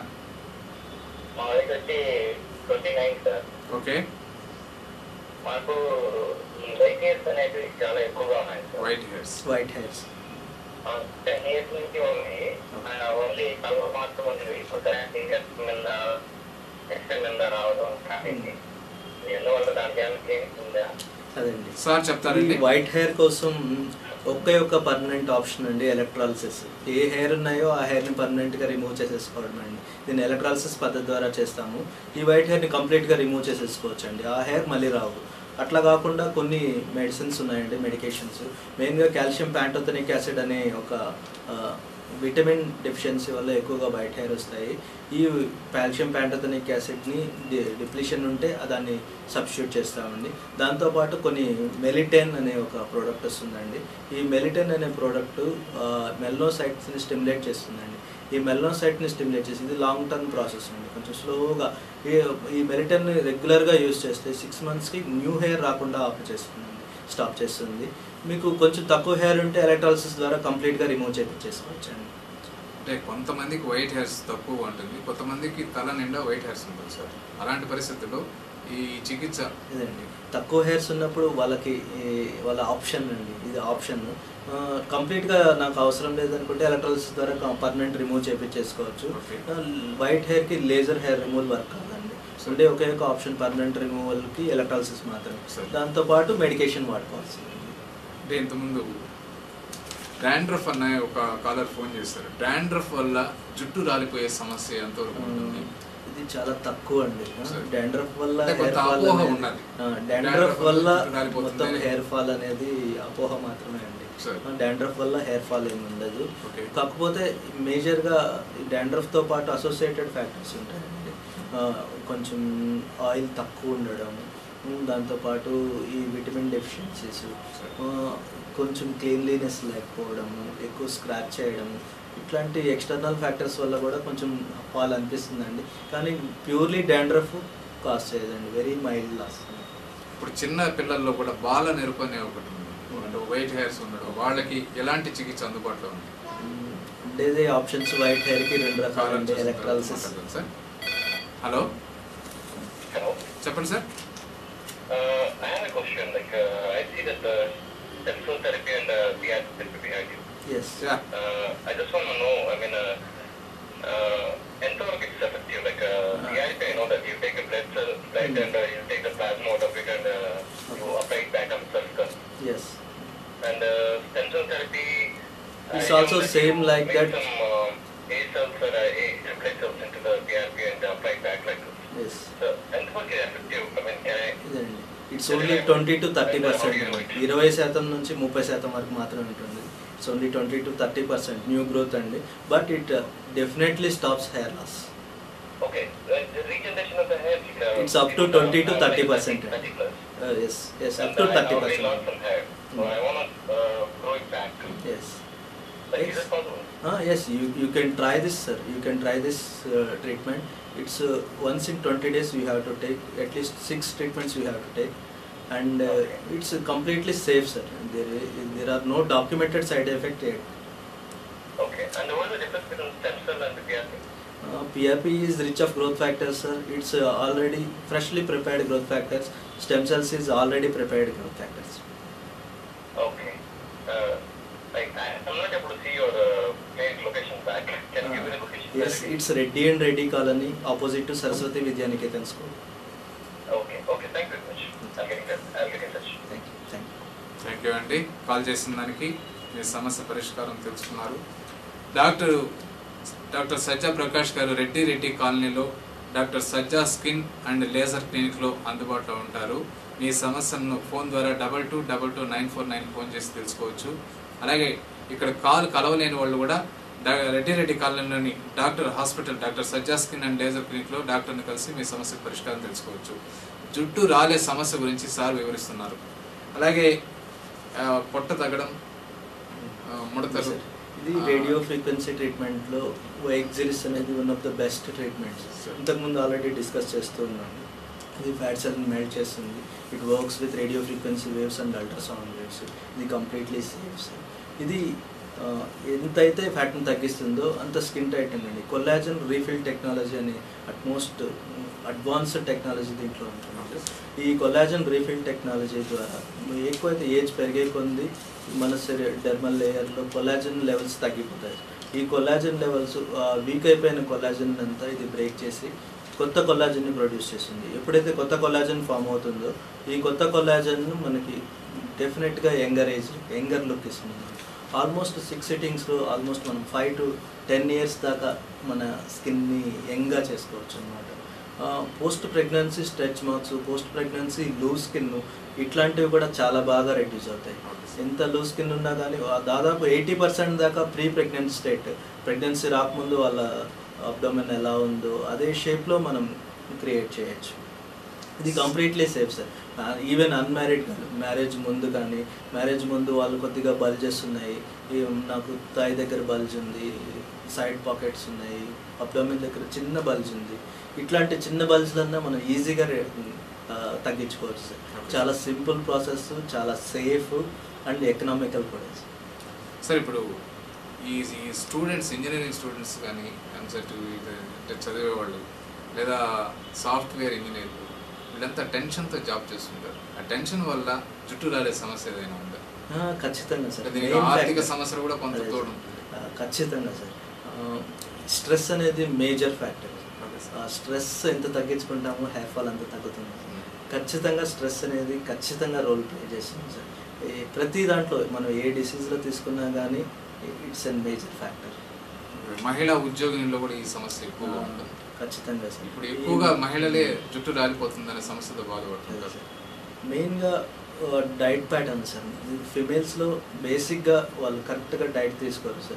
మా వయసు వచ్చి ట్వంటీ నైన్ సార్ ఓకే మాకు ఈ వైట్ హెయిర్స్ అనేవి చాలా ఎక్కువగా ఉన్నాయి sir white hairs white hairs ten years నుంచి ఉన్నాయి ఓన్లీ కలవ మాత్రం ఉంది ఇప్పుడు ఫింగర్స్ మీద నెక్స్ట్ మీద రావడం కాబట్టి ఎందువల్ల దానికి ఏమైనా క్లినిక్ ఉందా అదండి సార్ చెప్తారండి ఈ వైట్ హెయిర్ కోసం ఒకే ఒక పర్మనెంట్ ఆప్షన్ అండి ఎలక్ట్రాలసిస్ ఏ హెయిర్ ఉన్నాయో ఆ హెయిర్ని పర్మనెంట్గా రిమూవ్ చేసేసుకోవడం అండి దీన్ని ఎలక్ట్రాలసిస్ పద్ధతి ద్వారా చేస్తాము ఈ వైట్ హెయిర్ని కంప్లీట్గా రిమూవ్ చేసేసుకోవచ్చు అండి ఆ హెయిర్ మళ్ళీ రావు అట్లా కాకుండా కొన్ని మెడిసిన్స్ ఉన్నాయండి మెడికేషన్స్ మెయిన్గా కాల్షియం ప్యాంటోథనిక్ యాసిడ్ అనే ఒక ఆ, విటమిన్ డెఫిషియన్సీ వల్ల ఎక్కువగా వైట్ హెయిర్ వస్తాయి ఈ కాల్షియం ప్యాంటోథనిక్ యాసిడ్ని డిప్లిషన్ ఉంటే దాన్ని సబ్స్టిట్యూట్ చేస్తామండి దాంతోపాటు కొన్ని మెలిటెన్ అనే ఒక ప్రోడక్ట్ వస్తుందండి ఈ మెలిటెన్ అనే ప్రోడక్ట్ మెల్నోసైట్స్ని స్టిమ్యులేట్ చేస్తుందండి ఈ మెల్నోసైట్ని స్టిమ్యులేట్ చేసి ఇది లాంగ్ టర్మ్ ప్రాసెస్ అండి కొంచెం స్లోగా ఈ ఈ మెలిటన్ని రెగ్యులర్గా యూస్ చేస్తే సిక్స్ మంత్స్కి న్యూ హెయిర్ రాకుండా ఆఫ్ చేస్తుంది స్టాప్ చేస్తుంది మీకు కొంచెం తక్కువ హెయిర్ ఉంటే ఎలక్ట్రాలసిస్ ద్వారా కంప్లీట్గా రిమూవ్ చేయించేసుకోవచ్చు అండి అంటే కొంతమందికి వైట్ హెయిర్స్ తక్కువ ఉంటుంది కొంతమందికి తల నిండా వైట్ హెయిర్స్ ఉంటుంది సార్ అలాంటి పరిస్థితుల్లో ఈ చికిత్స ఇదండి తక్కువ హెయిర్స్ ఉన్నప్పుడు వాళ్ళకి ఈ వాళ్ళ ఆప్షన్ అండి ఇది ఆప్షన్ కంప్లీట్గా నాకు అవసరం లేదనుకుంటే ఎలక్ట్రాలసిస్ ద్వారా పర్మనెంట్ రిమూవ్ చేయించేసుకోవచ్చు Okay. వైట్ హెయిర్కి లేజర్ హెయిర్ రిమూవల్ వర్క్ కాదండి ఉండే ఒకే ఒక ఆప్షన్ పర్మనెంట్ రిమూవల్కి ఎలక్ట్రాలసిస్ మాత్రమే Sure. దాంతోపాటు మెడికేషన్ వాడుకోవాల్సింది అంటే ఇంతకుముందు డాండ్రఫ్ అన్న ఒక కాలర్ ఫోన్ చేశారు డాండ్రఫ్ వల్ల జుట్టు రాలిపోయే సమస్య ఎంతవరకు ఉంటుంది ఇది చాలా తక్కువ అండి Sir. డాండ్రఫ్ వల్ల అంటే కొంత హెయిర్ ఫాల్ అపోహ అనేది- ఉన్నది. ఆ, Dandruff డాండ్రఫ్ వల్ల వల్ల జుట్టు రాలిపోతుంది మొత్తం అని. హెయిర్ ఫాల్ అనేది అపోహ మాత్రమే అండి Sir. డాండ్రఫ్ వల్ల హెయిర్ ఫాల్ ఏమి ఉండదు Okay. కాకపోతే మేజర్గా డాండ్రఫ్తో పాటు అసోసియేటెడ్ ఫ్యాక్టర్స్ ఉంటాయండి ఆ, కొంచెం ఆయిల్ తక్కువ ఉండడం ఉమ్, దాంతోపాటు ఈ విటమిన్ డెఫిషియన్సీస్ Sir. కొంచెం క్లీన్లీనెస్ లేకపోవడము ఎక్కువ స్క్రాచ్ చేయడం ఇట్లాంటి ఎక్స్టర్నల్ ఫ్యాక్టర్స్ వల్ల కూడా కొంచెం ఫాల్ అనిపిస్తుందండి కానీ ప్యూర్లీ డాండ్రఫ్ కాస్ట్ చేయదండి వెరీ మైల్డ్ లాస్ ఇప్పుడు చిన్న పిల్లల్లో కూడా బాల నెరుపు అనే ఒకటి ఉంది అంటే వైట్ హెయిర్స్ ఉండడం వాళ్ళకి ఎలాంటి చికిత్స అందుబాటులో ఉంది ఉండేది ఆప్షన్స్ వైట్ హెయిర్కి రెండు రకాలు అండి ఎలక్ట్రాలసిస్ మాట్లాడదాం సార్ హలో హలో చెప్పండి sir I have a question like I see that stem cell therapy and uh, PRP therapy behind you. Yes yeah Uh, I just want to know, I mean, uh, uh, ఎంతవరకు it's effective? Like, uh, PRP, I know that you take a blood cell, blood and uh, you take the plasma out of it and uh, you apply it back on cell skull. Yes And uh, stem cell therapy, It's I know also that same you like make that. some uh, A cells or uh, A red cells into the PRP and apply it back like this. Yes So, ఎంతవరకు effective? I mean, can I ఇదండి it's only twenty to thirty percent ఇరవై శాతం నుంచి ముప్పై శాతం వరకు మాత్రమే ఉంటుంది it's only twenty to thirty percent new growth అండి but it definitely stops hair loss Okay, the, the regeneration of the hair. Uh, It's up to is, uh, 20 to uh, 30%. 30 plus. Yes yes up And to I thirty already lost percent some hair, so I want to uh, grow it back. ఎస్ Like, is Yes. it possible? Yes you you can try this sir you can try this treatment it's once in twenty days you have to take at least six treatments you have to take and it's completely safe sir there there are no documented side effect at Okay, and what is the difference between stem cell and the PRP? Uh, PRP is rich of growth factors, sir. It's uh, already freshly prepared growth factors. Stem cells is already prepared growth factors. Okay. Uh, like, I, I'm not able to see your uh, clinic location back. Can you give me the location? yes, it's Reddy and Reddy Colony, opposite to Saraswati Vidyaniketan School. Okay, okay, thank you very much. I'll get in touch. I'll get in touch. Thank you. Thank you. Thank you అండి call చేసిన దానికి మీ సమస్య పరిష్కారం తెలుసుకున్నారు doctor doctor Sajja Prakash గారు రెడ్డి రెడ్డి కాలనీలో doctor Sajja skin and laser క్లినిక్లో అందుబాటులో ఉంటారు మీ సమస్యను ఫోన్ ద్వారా double two double two nine four nine phone చేసి తెలుసుకోవచ్చు అలాగే ఇక్కడ కాల్ కలవలేని వాళ్ళు కూడా డా- రెడ్డి రెడ్డి కాలనీలోని doctor hospital doctor Sajja skin and laser క్లినిక్లో డాక్టర్ని కలిసి మీ సమస్య పరిష్కారం తెలుసుకోవచ్చు జుట్టు రాలే సమస్య గురించి సార్ వివరిస్తున్నారు అలాగే ఆ, పొట్ట తగ్గడం ఆ, ముడతలు Sir, ఇది రేడియో ఫ్రీక్వెన్సీ ట్రీట్మెంట్లో ఎగ్జిలిస్ అనేది one of the best treatments Sir. ఇంతకుముందు ఆల్రెడీ డిస్కస్ చేస్తూ ఉన్నాను ఇది ఫ్యాట్ సెల్ మెల్ట్ చేస్తుంది it works with radio frequency waves and ultrasound waves ఇది కంప్లీట్లీ సేఫ్ సార్ ఇది ఆ, ఎంతైతే ఫ్యాట్ని తగ్గిస్తుందో అంత స్కిన్ టైటనింగ్ అండి కొల్లాజన్ రీఫిల్ టెక్నాలజీ అని అట్మోస్ట్ అడ్వాన్స్డ్ టెక్నాలజీ దీంట్లో ఉంటుంది ఈ కొల్లాజన్ రీఫిల్ టెక్నాలజీ ద్వారా ఎక్కువైతే ఏజ్ పెరిగే కొంది మన డెర్మల్ లేయర్లో కొల్లాజన్ లెవెల్స్ తగ్గిపోతాయి ఈ కొల్లాజన్ లెవెల్స్ వీక్ అయిపోయిన కొల్లాజన్ అంతా ఇది బ్రేక్ చేసి కొత్త కొల్లాజన్ని ప్రొడ్యూస్ చేస్తుంది ఎప్పుడైతే కొత్త కొల్లాజన్ ఫామ్ అవుతుందో ఈ కొత్త కొల్లాజన్ మనకి డెఫినెట్గా యంగర్ ఏజ్ యంగర్ లుక్ ఇస్తుంది ఆల్మోస్ట్ సిక్స్ సిట్టింగ్స్లో ఆల్మోస్ట్ మనం ఫైవ్ టు టెన్ ఇయర్స్ దాకా మన స్కిన్ని యంగ్గా చేసుకోవచ్చు అనమాట post pregnancy stretch marks post pregnancy loose skin ఇట్లాంటివి కూడా చాలా బాగా రెడ్యూస్ అవుతాయి ఎంత లూజ్ స్కిన్ ఉన్నా కానీ ఆ దాదాపు ఎయిటీ పర్సెంట్ దాకా ప్రీ ప్రెగ్నెంట్ స్టేట్ ప్రెగ్నెన్సీ రాకముందు వాళ్ళ అబ్డోమెన్ ఎలా ఉందో అదే షేప్లో మనం క్రియేట్ చేయొచ్చు ఇది completely safe sir even unmarried కాదు మ్యారేజ్ ముందు కానీ మ్యారేజ్ ముందు వాళ్ళు కొద్దిగా బల్జెస్ ఉన్నాయి ఈ నాకు తాయి దగ్గర బల్జ్ ఉంది సైడ్ పాకెట్స్ ఉన్నాయి అబ్డోమెన్ దగ్గర చిన్న బల్జ్ ఉంది ఇట్లాంటి చిన్న బల్జ్లన్నా మనం ఈజీగా రే- ఆ, తగ్గించుకోవచ్చు సార్ చాలా సింపుల్ ప్రాసెస్ చాలా సేఫ్ అండ్ ఎకనామికల్ కూడా సార్ సార్ ఇప్పుడు ఈ ఈ స్టూడెంట్స్ ఇంజనీరింగ్ స్టూడెంట్స్ కానీ ఎంసెట్ అంటే చదివేవాళ్ళు లేదా సాఫ్ట్వేర్ ఇంజనీర్లు వీళ్ళంతా టెన్షన్తో జాబ్ చేస్తుంటారు ఆ టెన్షన్ వల్ల జుట్టు రాలే సమస్య ఏదైనా ఉందా ఆ, ఖచ్చితంగా సార్ అంటే దీనికి Main ఆర్థిక factor. సమస్యలు కూడా కొంత అదే తోడు సార్. ఉంటుంది. ఆ, ఖచ్చితంగా సార్ స్ట్రెస్ అనేది మేజర్ ఫ్యాక్టర్ ఓకే సార్. ఆ స్ట్రెస్ ఎంత తగ్గించుకుంటామో హెయిర్ ఫాల్ అంత తగ్గుతుంది ఉమ్. ఖచ్చితంగా స్ట్రెస్ అనేది ఖచ్చితంగా రోల్ ప్లే చేస్తుంది సార్ ఈ ప్రతి దాంట్లో మనం ఏ డిసీజ్లో తీసుకున్నా కానీ ఇట్స్ అన్ మేజర్ ఫ్యాక్టర్ మహిళా ఉద్యోగుల్లో కూడా ఈ సమస్య ఎక్కువగా ఉంటుంది ఖచ్చితంగా సార్ ఇప్పుడు ఎక్కువగా మహిళలే జుట్టు రాలిపోతుందనే సమస్యతో బాధపడుతుంటారు మెయిన్గా డైట్ ప్యాటర్న్ సార్ ఫిమేల్స్లో బేసిక్గా వాళ్ళు కరెక్ట్గా డైట్ తీసుకోరు సార్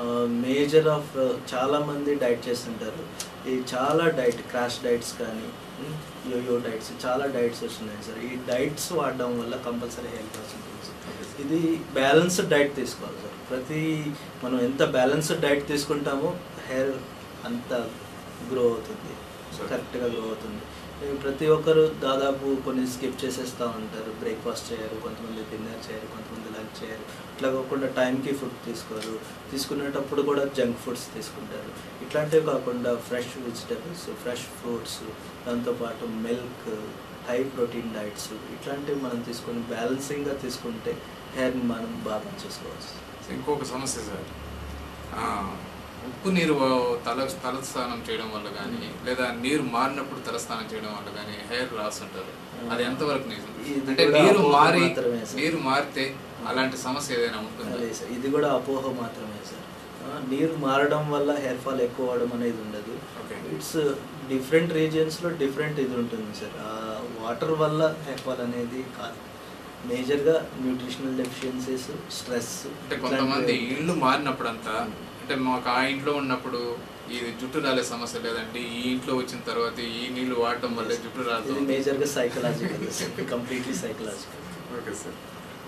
మేజర్ ఆఫ్ చాలామంది డైట్ చేస్తుంటారు ఈ చాలా డైట్ క్రాష్ డైట్స్ కానీ యోయో డైట్స్ చాలా డైట్స్ వస్తున్నాయి సార్ ఈ డైట్స్ వాడడం వల్ల కంపల్సరీ హెల్త్ లాస్ ఉంటుంది సార్ ఇది బ్యాలెన్స్డ్ డైట్ తీసుకోవాలి సార్ ప్రతి మనం ఎంత బ్యాలెన్స్డ్ డైట్ తీసుకుంటామో హెయిర్ అంత గ్రో అవుతుంది Sure. కరెక్ట్గా గ్రో అవుతుంది ఈ ప్రతి ఒక్కరు దాదాపు కొన్ని స్కిప్ చేసేస్తూ ఉంటారు బ్రేక్ఫాస్ట్ చేయరు కొంతమంది డిన్నర్ చేయరు కొంతమంది లంచ్ చేయరు ఇట్లా కాకుండా టైంకి ఫుడ్ తీసుకోరు తీసుకునేటప్పుడు కూడా జంక్ ఫుడ్స్ తీసుకుంటారు ఇట్లాంటివి కాకుండా ఫ్రెష్ వెజిటబుల్స్ ఫ్రెష్ ఫ్రూట్స్ దాంతోపాటు మిల్క్ హై ప్రోటీన్ డైట్స్ ఇట్లాంటివి మనం తీసుకొని బ్యాలెన్సింగ్గా తీసుకుంటే హెయిర్ని మనం బాగా చేసుకోవచ్చు ఇంకొక సమస్య సార్ ఆ, ఉప్పు నీరు తల తల స్నానం చేయడం వల్ల కానీ లేదా నీరు మారినప్పుడు తల స్నానం చేయడం వల్ల కానీ హెయిర్ లాస్ అంటారు అది ఎంతవరకు నిజం ఇది అంటే కూడా నీరు అపోహ మారి మాత్రమే సార్. నీరు మారితే అలాంటి సమస్య ఏదైనా ఉంటుందా అదే సార్ ఇది కూడా అపోహ మాత్రమే సార్ ఆ, నీరు మారడం వల్ల హెయిర్ ఫాల్ ఎక్కువ అవడం అనేది ఉండదు Okay. ఇట్స్ డిఫరెంట్ రీజియన్స్లో డిఫరెంట్ ఇది ఉంటుంది సార్ వాటర్ వల్ల హెయిర్ ఫాల్ అనేది కాదు మేజర్గా న్యూట్రిషనల్ డెఫిషియన్సీస్ స్ట్రెస్ అంటే కొంతమంది ఇల్లు మారినప్పుడంతా అంటే మాకు ఆ ఇంట్లో ఉన్నప్పుడు ఇది జుట్టు రాలే సమస్య లేదంటే ఈ ఇంట్లో వచ్చిన తర్వాత ఈ నీళ్లు వాడటం వల్లే జుట్టు ఇది రాలుతుంది మేజర్గా psychological completely psychological okay sir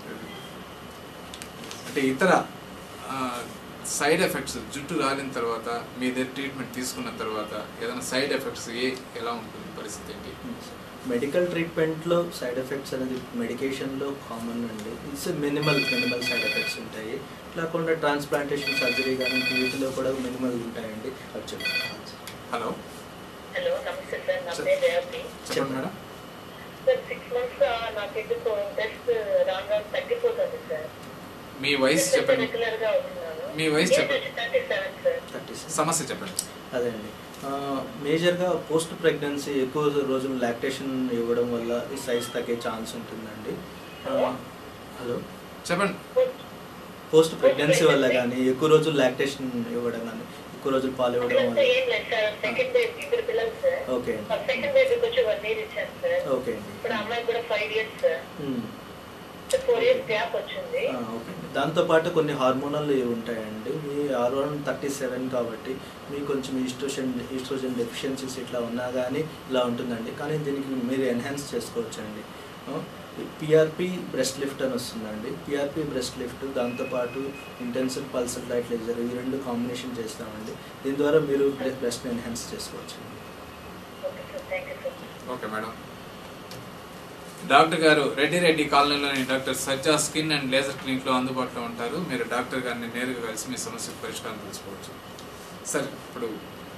అంటే ఇతర సైడ్ ఎఫెక్ట్స్ జుట్టు రాలిన తర్వాత మీ దగ్గర ట్రీట్మెంట్ తీసుకున్న తర్వాత ఏదైనా సైడ్ ఎఫెక్ట్స్ ఏ ఎలా ఉంటుంది పరిస్థితి ఏంటి మెడికల్ ట్రీట్మెంట్లో సైడ్ ఎఫెక్ట్స్ అనేది మెడికేషన్లో కామన్ అండి it's minimal minimal side effects ఉంటాయి లేకుండా ట్రాన్స్ప్లాంటేషన్ సర్జరీ కానీ వీటిలో కూడా మినిమల్ ఉంటాయండి అది చెప్తాను హలో హలో నమస్తే సార్ నా పేరు రేవతి చెప్పండి మేడం సార్ సిక్స్ మంత్స్ నాకు ఎందుకు ఇంట్రెస్ట్ రాను రాను తగ్గిపోతుంది సార్ మీ వయసు చెప్పండి రెగ్యులర్ గా అవుతున్నాను మీ వయసు చెప్పండి. థర్టీ సెవెన్ సార్ థర్టీ సమస్య చెప్పండి అదే అండి మేజర్గా పోస్ట్ ప్రెగ్నెన్సీ ఎక్కువ రోజులు లాక్టేషన్ ఇవ్వడం వల్ల ఈ సైజ్ తగ్గే ఛాన్స్ ఉంటుందండి హలో చెప్పండి పోస్ట్ ప్రెగ్నెన్సీ వల్ల కానీ ఎక్కువ రోజులు లాక్టేషన్ ఇవ్వడం కానీ ఎక్కువ రోజులు పాలు ఇవ్వడం అట్లంతా వల్ల ఏం లేదు సార్ సెకండ్ బేబీ ఇద్దరు పిల్లలు సార్ ఓకే అండి సెకండ్ బేబీకి వచ్చి వన్ ఇయర్ ఇచ్చాను సార్ ఓకే ఇప్పుడు అండి అమ్మాయి కూడా ఫైవ్ ఇయర్స్ సార్ మ్మ్. ఫోర్ ఇయర్స్ గ్యాప్ వచ్చింది ఆ, ఓకే అండి దాంతోపాటు కొన్ని హార్మోనల్ ఇవి ఉంటాయండి మీ హార్మోన్ థర్టీ సెవెన్ కాబట్టి మీకు కొంచెం ఈస్ట్రోజన్ ఈస్ట్రోజన్ డెఫిషియన్సీస్ ఇట్లా ఉన్నా కానీ ఇలా ఉంటుందండి కానీ దీనికి మీరు ఎన్హాన్స్ చేసుకోవచ్చండి పిఆర్పి బ్రెస్ట్ లిఫ్ట్ అని వస్తుందండి పిఆర్పి బ్రెస్ట్ లిఫ్ట్ దాంతోపాటు ఇంటెన్సివ్ పల్సర్ లైట్ లేజర్ ఈ రెండు కాంబినేషన్ చేస్తామండి దీని ద్వారా మీరు బ్రెస్ట్ని ఎన్హాన్స్ చేసుకోవచ్చు okay sir thank you sir okay madam doctor గారు రెడ్డి రెడ్డి కాలనీలోని doctor Sajja skin and laser clinic లో అందుబాటులో ఉంటారు మీరు డాక్టర్ గారిని నేరుగా కలిసి మీ సమస్యకు పరిష్కారం తెలుసుకోవచ్చు సార్ ఇప్పుడు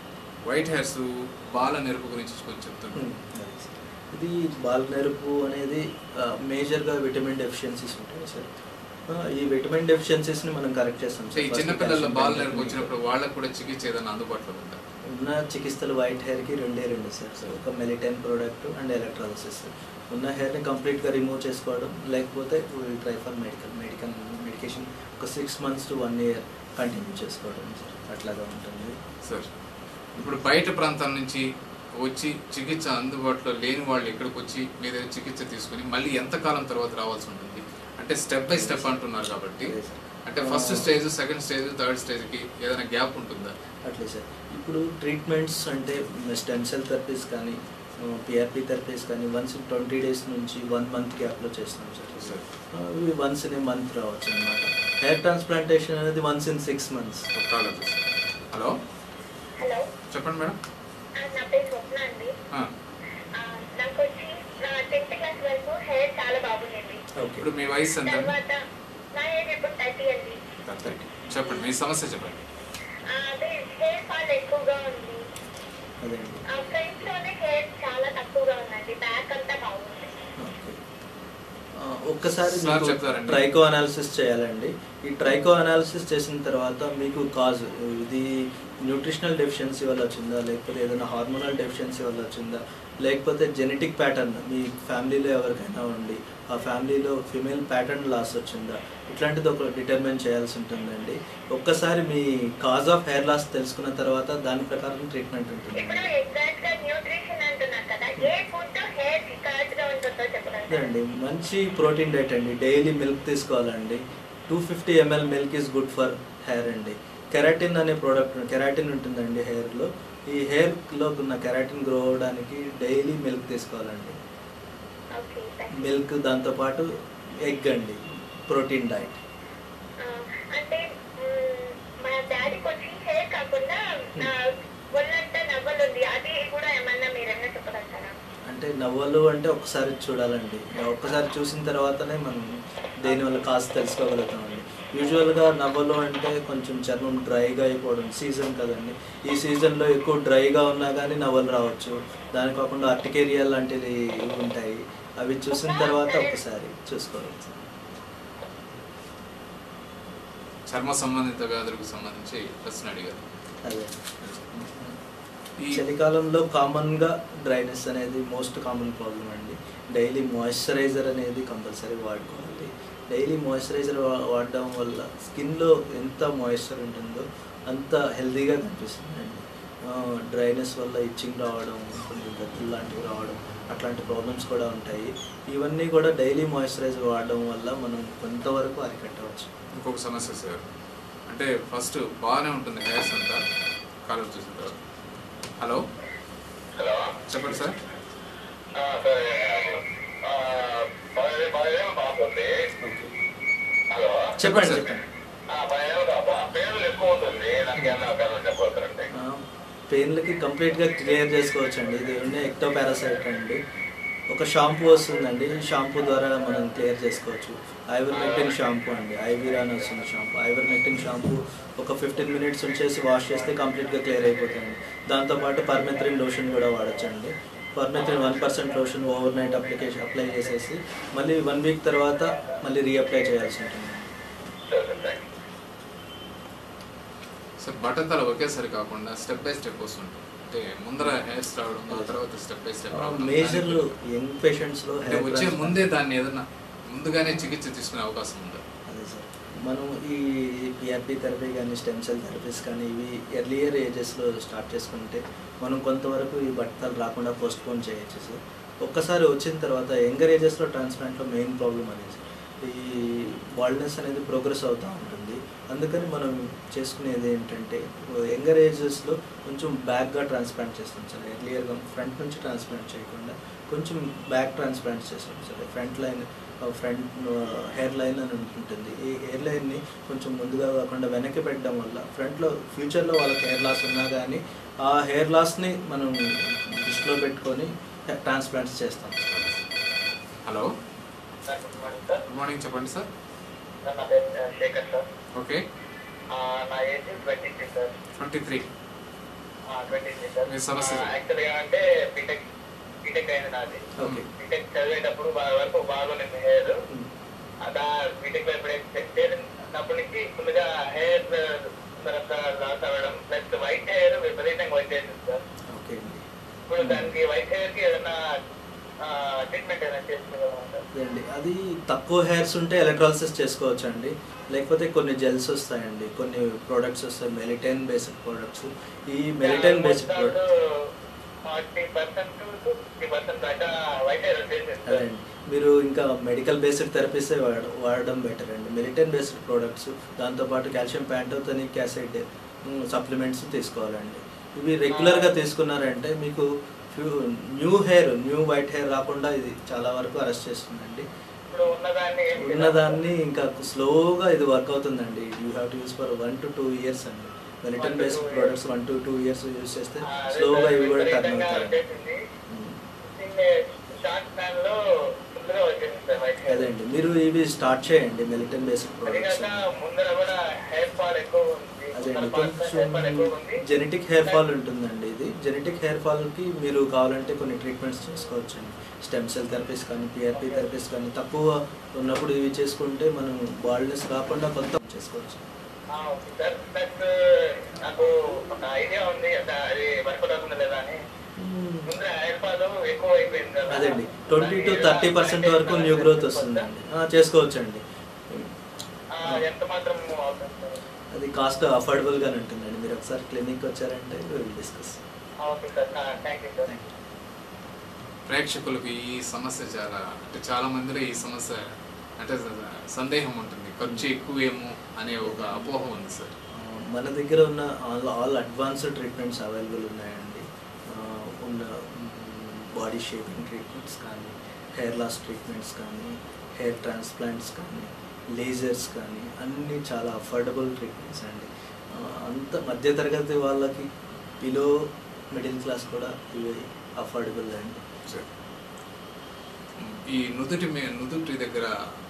వైట్ హెయిర్స్ బాల నెరుపు గురించి కొంచెం చెప్తున్నాను ఇది బాల్ నెరుపు అనేది మేజర్గా విటమిన్ డెఫిషియన్సీస్ ఉంటాయి సార్ ఆ, ఈ విటమిన్ డెఫిషియన్సీస్ని మనం కరెక్ట్ చేస్తాం సో ఈ సార్ చిన్నపిల్లల బాల నెరుపు వచ్చినప్పుడు వాళ్ళకు కూడా చికిత్స ఏదైనా అందుబాటులో ఉందా ఉన్న చికిత్సలు వైట్ హెయిర్కి రెండే రెండు సార్ సో ఒక మెలిటైన్ ప్రోడక్ట్ అండ్ ఎలక్ట్రాలసిస్ ఉన్న హెయిర్ని కంప్లీట్గా రిమూవ్ చేసుకోవడం లేకపోతే will try for medical medical medication ఒక six months to one year continue చేసుకోవడం సార్ అట్లాగా ఉంటుంది సార్ ఇప్పుడు బయట ప్రాంతం నుంచి వచ్చి చికిత్స అందుబాటులో లేని వాళ్ళు ఇక్కడికి వచ్చి మీ దగ్గర చికిత్స తీసుకుని మళ్ళీ ఎంత కాలం తర్వాత రావాల్సి ఉంటుంది అంటే స్టెప్ బై స్టెప్ అంటున్నారు కాబట్టి అదే సార్. అంటే first stage second stage third stage కి ఏదైనా గ్యాప్ ఉంటుందా అట్లే సార్ ఇప్పుడు ట్రీట్మెంట్స్ అంటే స్టెమ్ సెల్ థెరపీస్ కానీ పిఆర్పి థెరపీస్ కానీ వన్స్ ట్వంటీ డేస్ నుంచి వన్ మంత్ గ్యాప్లో చేస్తాం సార్ సార్ ఇవి వన్స్ ఇన్ ఏ మంత్ రావచ్చు అనమాట హెయిర్ ట్రాన్స్ప్లాంటేషన్ అనేది వన్స్ ఇన్ సిక్స్ మంత్స్ ఒక కాల్ వచ్చేసి. హలో హలో చెప్పండి మేడం ఆ, నా పేరు స్వప్న అండి ఆ, ఆ, నాకు వచ్చి నా టెన్త్ క్లాస్ వరకు హెయిర్ చాలా బాగుండేది ఓకే ఇప్పుడు మీ వయసు ఎంత తర్వాత నా ఏజ్ ఇప్పుడు థర్టీ అండి చెప్పండి మీ సమస్య చెప్పండి ఆ, అదే హెయిర్ ఫాల్ ఎక్కువగా ఉంది అదే అండి ఆ ఫ్రంట్ లోనే హెయిర్ చాలా తక్కువగా ఉందండి బ్యాక్ అంతా బాగుంది ఓకే ఆ, ఒక్కసారి సార్ చెప్తారండి. ట్రైకో అనాలిసిస్ చేయాలండి ఈ ట్రైకో అనాలిసిస్ చేసిన తర్వాత మీకు కాజ్ ఇది న్యూట్రిషనల్ డెఫిషియన్సీ వల్ల వచ్చిందా లేకపోతే ఏదైనా హార్మోనల్ డెఫిషియన్సీ వల్ల వచ్చిందా లేకపోతే జెనెటిక్ ప్యాటర్న్ మీ ఫ్యామిలీలో ఎవరికైనా ఉండి ఆ ఫ్యామిలీలో ఫిమేల్ ప్యాటర్న్ లాస్ వచ్చిందా ఇట్లాంటిది ఒక డిటర్మిన్ చేయాల్సి ఉంటుందండి ఒక్కసారి మీ కాజ్ ఆఫ్ హెయిర్ లాస్ తెలుసుకున్న తర్వాత దాని ప్రకారం ట్రీట్మెంట్ ఇప్పుడు ఉంటుందండి ఎగ్జాక్ట్ గా న్యూట్రిషన్ అంటున్నారు కదా ఏ ఫుడ్ హెయిర్ కరెక్ట్ గా ఉంటుందో అదే చెప్పగలరా అండి మంచి ప్రోటీన్ డైట్ అండి డైలీ మిల్క్ తీసుకోవాలండి two fifty ML milk is good for hair అండి కెరాటిన్ అనే ప్రోడక్ట్ కెరాటిన్ ఉంటుందండి హెయిర్లో ఈ హెయిర్లో ఉన్న కెరాటిన్ గ్రో అవడానికి డైలీ మిల్క్ తీసుకోవాలండి ఓకే థాంక్స్. మిల్క్ దాంతోపాటు ఎగ్ అండి ప్రోటీన్ డైట్ ఆ, అంటే మ్, మా డాడీకి వచ్చి హెయిర్ కాకుండా నా ఒళ్ళంతా నవ్వలు ఉంది అది కూడా ఏమన్నా మీరేమన్నా చెప్పగలుగుతారా అంటే నవ్వలు అంటే ఒకసారి చూడాలండి ఒక్కసారి చూసిన తర్వాతనే మనం దేని వల్ల కాస్త తెలుసుకోగలుగుతామండి యూజువల్గా నవ్వలు అంటే కొంచెం చర్మం డ్రైగా అయిపోవడం సీజన్ కదండి ఈ సీజన్లో ఎక్కువ డ్రైగా ఉన్నా కానీ నవ్వలు రావచ్చు దాని కాకుండా అర్టికేరియా లాంటివి ఉంటాయి అవి చూసిన తర్వాత ఒకసారి చూసుకోవచ్చు చర్మ సంబంధిత వ్యాధులకు సంబంధించి ప్రశ్న అడిగారు అదే ఈ చలికాలంలో కామన్గా డ్రైనెస్ అనేది మోస్ట్ కామన్ ప్రాబ్లం అండి డైలీ మాయిశ్చరైజర్ అనేది కంపల్సరీ వాడుకోవాలి డైలీ మాయిశ్చరైజర్ వాడడం వల్ల స్కిన్లో ఎంత మాయిశ్చర్ ఉంటుందో అంత హెల్తీగా కనిపిస్తుంది అండి డ్రైనెస్ వల్ల ఇచ్చింగ్ రావడం కొంచెం గతులు లాంటివి రావడం అట్లాంటి ప్రాబ్లమ్స్ కూడా ఉంటాయి ఇవన్నీ కూడా డైలీ మాయిశ్చరైజర్ వాడడం వల్ల మనం కొంతవరకు అరికట్టవచ్చు ఇంకొక సమస్య సార్ అంటే ఫస్ట్ బాగానే ఉంటుంది హెయిర్స్ అంతా కాలర్ చూసిన తర్వాత హలో హలో చెప్పండి సార్ ఆ, సరే ఆ, పదిహేను పదిహేను పాప ఉంది హలో చెప్పండి సార్. చెప్పండి ఆ, పదిహేను పాప పేర్లు ఎక్కువ ఉంటుంది నాకు ఏమన్నా పేర్లు చెప్పగలుగుతారండి ఆ, పెయిన్లకి కంప్లీట్గా క్లియర్ చేసుకోవచ్చు అండి ఇది ఉండే ఎక్టో పారాసైట్ అండి ఒక షాంపూ వస్తుందండి ఈ షాంపూ ద్వారా మనం క్లియర్ చేసుకోవచ్చు ఐవర్మెక్టిన్ షాంపూ అండి ఐవీరా అని వస్తుంది షాంపూ ఐవర్మెక్టిన్ షాంపూ ఒక ఫిఫ్టీన్ మినిట్స్ ఉంచేసి వాష్ చేస్తే కంప్లీట్గా క్లియర్ అయిపోతుంది దాంతోపాటు పర్మెత్రిన్ లోషన్ కూడా వాడచ్చు అండి permethrin one percent lotion overnight application apply చేసేసి మళ్ళీ వన్ వీక్ తర్వాత మళ్ళీ రీఅప్లై చేయాల్సి ఉంటుంది సరే సరే థ్యాంక్ యూ సార్ బట్టతల ఒకేసారి కాకుండా స్టెప్ బై స్టెప్ వస్తుంది అంటే ముందర హెయిర్స్ రావడం ఆ తర్వాత స్టెప్ బై స్టెప్ రావడం మేజర్ యంగ్ పేషెంట్స్లో అంటే వచ్చే ముందే దాన్ని ఏదన్నా ముందుగానే చికిత్స తీసుకునే అవకాశం ఉందా అదే సార్ మనం ఈ పిఆర్పి థెరపీ కానీ స్టెమ్ సెల్ థెరపీస్ కానీ ఇవి ఎర్లియర్ ఏజెస్లో స్టార్ట్ చేసుకుంటే మనం కొంతవరకు ఈ బట్టలు రాకుండా పోస్ట్ పోన్ చేయొచ్చు సార్ ఒక్కసారి వచ్చిన తర్వాత యంగర్ ఏజెస్లో ట్రాన్స్ప్లాంట్లో మెయిన్ ప్రాబ్లం అనేది సార్ ఈ బాల్డ్నెస్ అనేది ప్రోగ్రెస్ అవుతూ ఉంటుంది అందుకని మనం చేసుకునేది ఏంటంటే యంగర్ ఏజెస్లో కొంచెం బ్యాక్గా ట్రాన్స్ప్లాంట్ చేస్తాం సార్ ఎర్లియర్గా ఫ్రంట్ నుంచి ట్రాన్స్ప్లాంట్ చేయకుండా కొంచెం బ్యాక్ ట్రాన్స్ప్లాంట్ చేస్తాం sir front line front hairline అని ఉంటుంది ఈ హెయిర్ లైన్ని కొంచెం ముందుగా కాకుండా వెనక్కి పెట్టడం వల్ల ఫ్రంట్లో ఫ్యూచర్లో వాళ్ళకి హెయిర్ లాస్ ఉన్నా కానీ ఆ హెయిర్ లాస్ని మనం దృష్టిలో పెట్టుకొని ట్రాన్స్ప్లాంట్స్ చేస్తాం hello sir good morning sir good morning చెప్పండి సార్ సార్ నా పేరు ఆ, శేఖర్ సార్ ఓకే ఆ, నా age twenty three sir twenty three twenty three sir మీ సమస్య చెప్పండి. యాక్చువల్గా అంటే బీటెక్ బీటెక్ అయింది నాది ఓకే బీటెక్ చదివేటప్పుడు బాగా వరకు బాగుంది హెయిర్ ఉమ్. అదా బీటెక్ లో ఎప్పుడైతే చేరినప్పటి నుంచి ఫుల్గా హెయిర్ తర్వాత లాస్ అవ్వడం ప్లస్ వైట్ హెయిర్ విపరీతంగా వైట్ హెయిర్ సార్ ఓకే అండి ఇప్పుడు దానికి వైట్ హెయిర్ కి ఏదైనా ట్రీట్మెంట్ ఏదైనా చేసుకోగలమా సార్ అదండి అది తక్కువ హెయిర్స్ ఉంటే ఎలక్ట్రాలసిస్ చేసుకోవచ్చు అండి లేకపోతే కొన్ని జెల్స్ వస్తాయండి కొన్ని ప్రోడక్ట్స్ వస్తాయి మెలిటైన్ బేస్డ్ ప్రోడక్ట్స్ ఈ melitane based product forty percent to fifty percent దాకా వైట్ హెయిర్ వచ్చేసింది సార్ అదండి మీరు ఇంకా మెడికల్ బేస్డ్ థెరపీసే వాడ వాడడం బెటర్ అండి మెలిటైన్ బేస్డ్ ప్రోడక్ట్స్ దాంతోపాటు కాల్షియం ప్యాంటోథనిక్ యాసిడ్ సప్లిమెంట్స్ తీసుకోవాలండి ఇవి రెగ్యులర్గా తీసుకున్నారంటే మీకు new hair new white hair రాకుండా ఇది చాలా వరకు అరెస్ట్ చేస్తుందండి ఇప్పుడు ఉన్నదాన్ని ఏం చేయాలి? ఉన్నదాన్ని ఇంకా స్లోగా ఇది వర్క్ అవుతుందండి you have to use for one to two years అండి melitane One to based two products one to two years use చేస్తే ఆ, అదే స్లోగా సార్, ఇవి కూడా టర్న్ విపరీతంగా అవుతాయి వచ్చేసింది షార్ట్ స్పాన్ లో ఫుల్గా వచ్చేసింది సార్ వైట్ హెయిర్ అదండి మీరు ఇవి స్టార్ట్ చేయండి మెలిటన్ బేస్డ్ అది ప్రోడక్ట్స్ కాక ముందర కూడా హెయిర్ ఫాల్ ఎక్కువ ఉంది అదండి ముందర part లో హెయిర్ ఫాల్ ఎక్కువ ఉంది కొంచెం జెనెటిక్ హెయిర్ ఫాల్ ఉంటుందండి ఇది జెనెటిక్ హెయిర్ ఫాల్కి మీరు కావాలంటే కొన్ని ట్రీట్మెంట్స్ చేసుకోవచ్చండి స్టెమ్ సెల్ థెరపీస్ కానీ పిఆర్పి థెరపీస్ కానీ తక్కువ ఉన్నప్పుడు ఇవి చేసుకుంటే మనం బాల్నెస్ రాకుండా కొంత చేసుకోవచ్చు ఆ, ఓకే సార్ ప్లస్ నాకు ఒక ఐడియా ఉంది అంటే అది వర్కౌట్ అవుతుందా లేదా అని ముందర హెయిర్ ఫాల్ ఎక్కువ అయిపోయింది కదా అదండి ట్వంటీ టు థర్టీ పర్సెంట్ వరకు న్యూ గ్రోత్ వస్తుందండి ఆ, చేసుకోవచ్చండి ఆ, ఎంత మాత్రం అవుతుంది సార్ అది కాస్ట్ అఫోర్డబుల్గానే ఉంటుందండి మీరు ఒకసారి క్లినిక్ వచ్చారంటే విల్ డిస్కస్ ఆ, okay sir thank you sir ప్రేక్షకులకు ఈ సమస్య చాలా అంటే చాలా మందిలో ఈ సమస్య అంటే సందేహం ఉంటుంది ఖర్చు ఎక్కువేమో అనే ఒక అపోహ ఉంది సార్ మన దగ్గర ఉన్న all all advanced treatments available ఉన్నాయండి ఆ, ఉన్న బాడీ షేపింగ్ ట్రీట్మెంట్స్ కానీ హెయిర్ లాస్ ట్రీట్మెంట్స్ కానీ హెయిర్ ట్రాన్స్ప్లాంట్స్ కానీ లేజర్స్ కానీ అన్నీ చాలా అఫోర్డబుల్ ట్రీట్మెంట్స్ అండి ఆ, అంత మధ్యతరగతి వాళ్ళకి బిలో మిడిల్ క్లాస్ కూడా ఇవి అఫోర్డబుల్ అండి సార్ ఈ నుదుటి మీ నుదుటి దగ్గర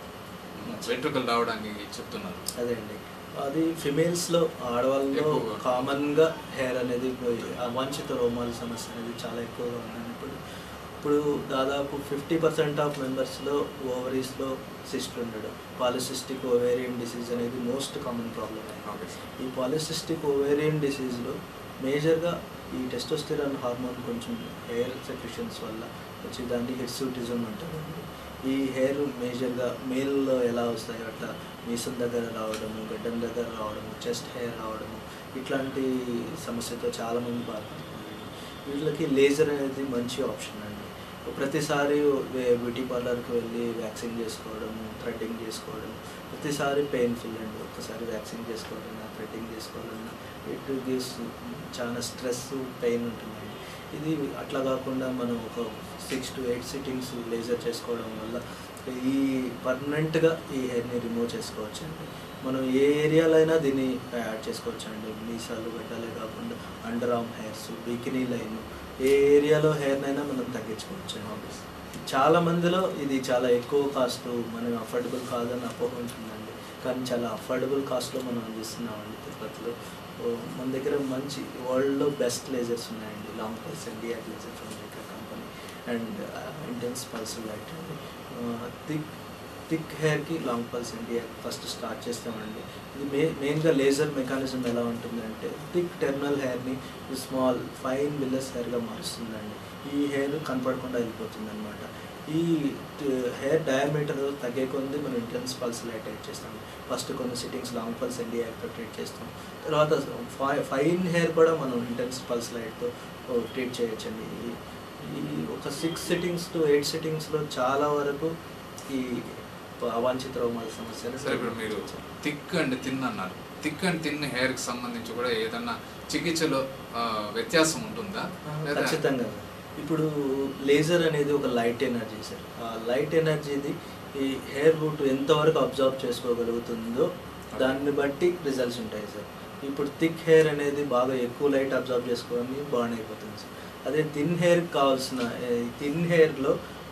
వెంట్రుకలు రావడానికి చెప్తున్నారు అదే అండి అది ఫిమేల్స్లో ఆడవాళ్ళలో ఎక్కువగా. కామన్గా హెయిర్ అనేది పోయి అవాంఛిత రోమాల సమస్య అనేది చాలా ఎక్కువగా ఉందండి ఇప్పుడు ఇప్పుడు దాదాపు ఫిఫ్టీ పర్సెంట్ ఆఫ్ మెంబర్స్లో ఓవరీస్లో సిస్ట్ ఉండడం పాలిసిస్టిక్ ఓవేరియన్ డిసీజ్ అనేది most common problem okay sir ఈ పాలిసిస్టిక్ ఓవేరియన్ డిసీజ్లో మేజర్గా ఈ టెస్టోస్టిరాన్ హార్మోన్ కొంచెం హెయిర్ సెక్రిషన్స్ వల్ల వచ్చి దాన్ని హిర్సూటిజం అంటారండి ఈ హెయిర్ మేజర్గా మేల్లో ఎలా వస్తాయో అట్లా మీసం దగ్గర రావడము గడ్డం దగ్గర రావడము చెస్ట్ హెయిర్ రావడము ఇట్లాంటి సమస్యతో చాలామంది బాధపడుతున్నారు వీళ్ళకి లేజర్ అనేది మంచి ఆప్షన్ అండి ప్రతిసారి వే- బ్యూటీ పార్లర్కి వెళ్ళి వ్యాక్సిన్ చేసుకోవడము థ్రెడ్డింగ్ చేసుకోవడం ప్రతిసారి పెయిన్ఫుల్ అండి ఒక్కసారి వ్యాక్సిన్ చేసుకోవాలన్నా థ్రెడ్డింగ్ చేసుకోవాలన్నా ఇట్ గివ్స్ చాలా స్ట్రెస్ పెయిన్ ఉంటుందండి ఇది అట్లా కాకుండా మనం ఒక six to eight sittings laser చేసుకోవడం వల్ల ఈ పర్మనెంట్గా ఈ హెయిర్ని రిమూవ్ చేసుకోవచ్చు అండి మనం ఏ ఏరియాలో అయినా దీన్ని యాడ్ చేసుకోవచ్చు అండి మీసాలు గడ్డలే కాకుండా underarm hairs bikini line ఏ ఏరియాలో హెయిర్నైనా మనం తగ్గించుకోవచ్చు అండి చాలా మందిలో ఇది చాలా ఎక్కువ కాస్ట్ మనం అఫోర్డబుల్ కాదని అపోహ ఉంటుందండి కానీ చాలా అఫోర్డబుల్ కాస్ట్లో మనం అందిస్తున్నామండి తిరుపతిలో ఓ, మన దగ్గర మంచి వరల్డ్లో బెస్ట్ లేజర్స్ ఉన్నాయండి long pulse India laser from maker company and intense pulse light అండి థిక్ థిక్ హెయిర్కి long pulse India first start చేస్తామండి ఇది మే మెయిన్గా లేజర్ మెకానిజం ఎలా ఉంటుందంటే థిక్ టెర్మినల్ హెయిర్ని స్మాల్ ఫైన్ విల్లస్ హెయిర్గా మారుస్తుందండి ఈ హెయిర్ కనపడకుండా వెళ్ళిపోతుంది అనమాట ఈ హెయిర్ డయామీటర్ తగ్గే కొద్ది మనం ఇంటెన్స్ పల్స్ లైట్ ట్రీట్ చేస్తాం ఫస్ట్ కొన్ని సిట్టింగ్స్ లాంగ్ పల్స్ ఎన్డీఐతో ట్రీట్ చేస్తాం తర్వాత ఫై- ఫైన్ హెయిర్ కూడా మనం ఇంటెన్స్ పల్స్ లైట్తో ట్రీట్ చేయొచ్చండి ఈ- ఈ ఒక సిక్స్ సిట్టింగ్స్ టు ఎయిట్ సిట్టింగ్స్లో చాలా వరకు ఈ అవాంఛిత రోమాల సమస్యలు సరే ఇప్పుడు మీరు థిక్ అండ్ థిన్ అన్నారు థిక్ అండ్ థిన్ హెయిర్ కి సంబంధించి కూడా ఏదన్నా చికిత్సలో ఆ, వ్యత్యాసం ఉంటుందా లేదా ఖచ్చితంగా ఇప్పుడు లేజర్ అనేది ఒక లైట్ ఎనర్జీ సార్ ఆ లైట్ ఎనర్జీది ఈ హెయిర్ రూట్ ఎంతవరకు అబ్జర్వ్ చేసుకోగలుగుతుందో దాన్ని బట్టి రిజల్ట్స్ ఉంటాయి సార్ ఇప్పుడు థిక్ హెయిర్ అనేది బాగా ఎక్కువ లైట్ అబ్జర్వ్ చేసుకొని బాగా అయిపోతుంది సార్ అదే థిన్ హెయిర్ కావాల్సిన థిన్ హెయిర్లో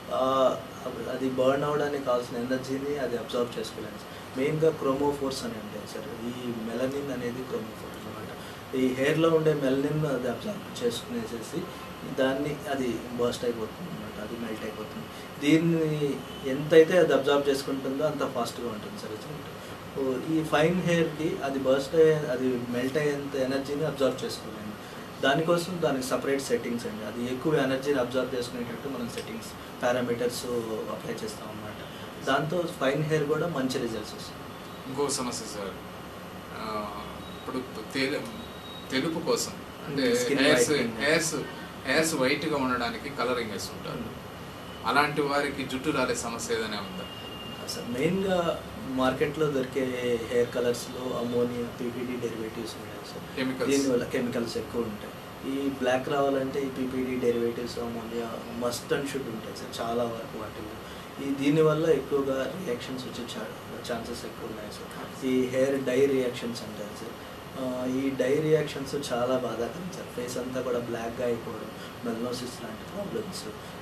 ఆ, అది బర్న్ అవ్వడానికి కావాల్సిన ఎనర్జీని అది అబ్జర్వ్ చేసుకోలేదు మెయిన్గా క్రోమోఫోర్స్ అని ఉంటాయి సార్ ఈ మెలనిన్ అనేది క్రోమోఫోర్ అనమాట ఈ హెయిర్లో ఉండే మెలనిన్ అది అబ్జర్వ్ చేసుకునేసేసి దాన్ని అది బర్స్ట్ అయిపోతుంది అనమాట అది మెల్ట్ అయిపోతుంది దీన్ని ఎంతైతే అది అబ్జర్వ్ చేసుకుంటుందో అంత ఫాస్ట్గా ఉంటుంది సార్ రిజల్ట్ ఓ, ఈ ఫైన్ హెయిర్కి అది బర్స్ట్ అయ్యే అది మెల్ట్ అయ్యేంత ఎనర్జీని అబ్జర్వ్ చేసుకోలేము దానికోసం దానికి సపరేట్ సెట్టింగ్స్ అండి అది ఎక్కువ ఎనర్జీని అబ్జర్వ్ చేసుకునేటట్టు మనం సెట్టింగ్స్ పారామీటర్స్ అప్లై చేస్తాం అన్నమాట దాంతో ఫైన్ హెయిర్ కూడా మంచి రిజల్ట్స్ వస్తాయి ఇంకో సమస్య సార్ ఆ, ఇప్పుడు తెలు తెలుపు కోసం అంటే Skin hairs whitening. Hairs hairs వైట్గా ఉండడానికి కలరింగ్ వేస్తుంటారు అలాంటి వారికి జుట్టు రాలే సమస్య ఏదైనా ఉందా అసలు మెయిన్గా మార్కెట్లో దొరికే హెయిర్ కలర్స్లో అమోనియా పీపీడీ డెరివేటివ్స్ ఉన్నాయి సార్ Chemicals. దీనివల్ల కెమికల్స్ ఎక్కువ ఉంటాయి ఈ బ్లాక్ రావాలంటే ఈ PPD derivatives ammonia must and should ఉంటాయి సార్ చాలా వరకు వాటిల్లో ఈ దీనివల్ల ఎక్కువగా రియాక్షన్స్ వచ్చే ఛాన్సెస్ ఎక్కువ ఉన్నాయి సార్ ఈ హెయిర్ డై రియాక్షన్స్ అంటారు సార్ ఆ, ఈ డై రియాక్షన్స్ చాలా బాధాకరం సార్ ఫేస్ అంతా కూడా బ్లాక్గా అయిపోవడం మెల్నోసిస్ లాంటి ప్రాబ్లమ్స్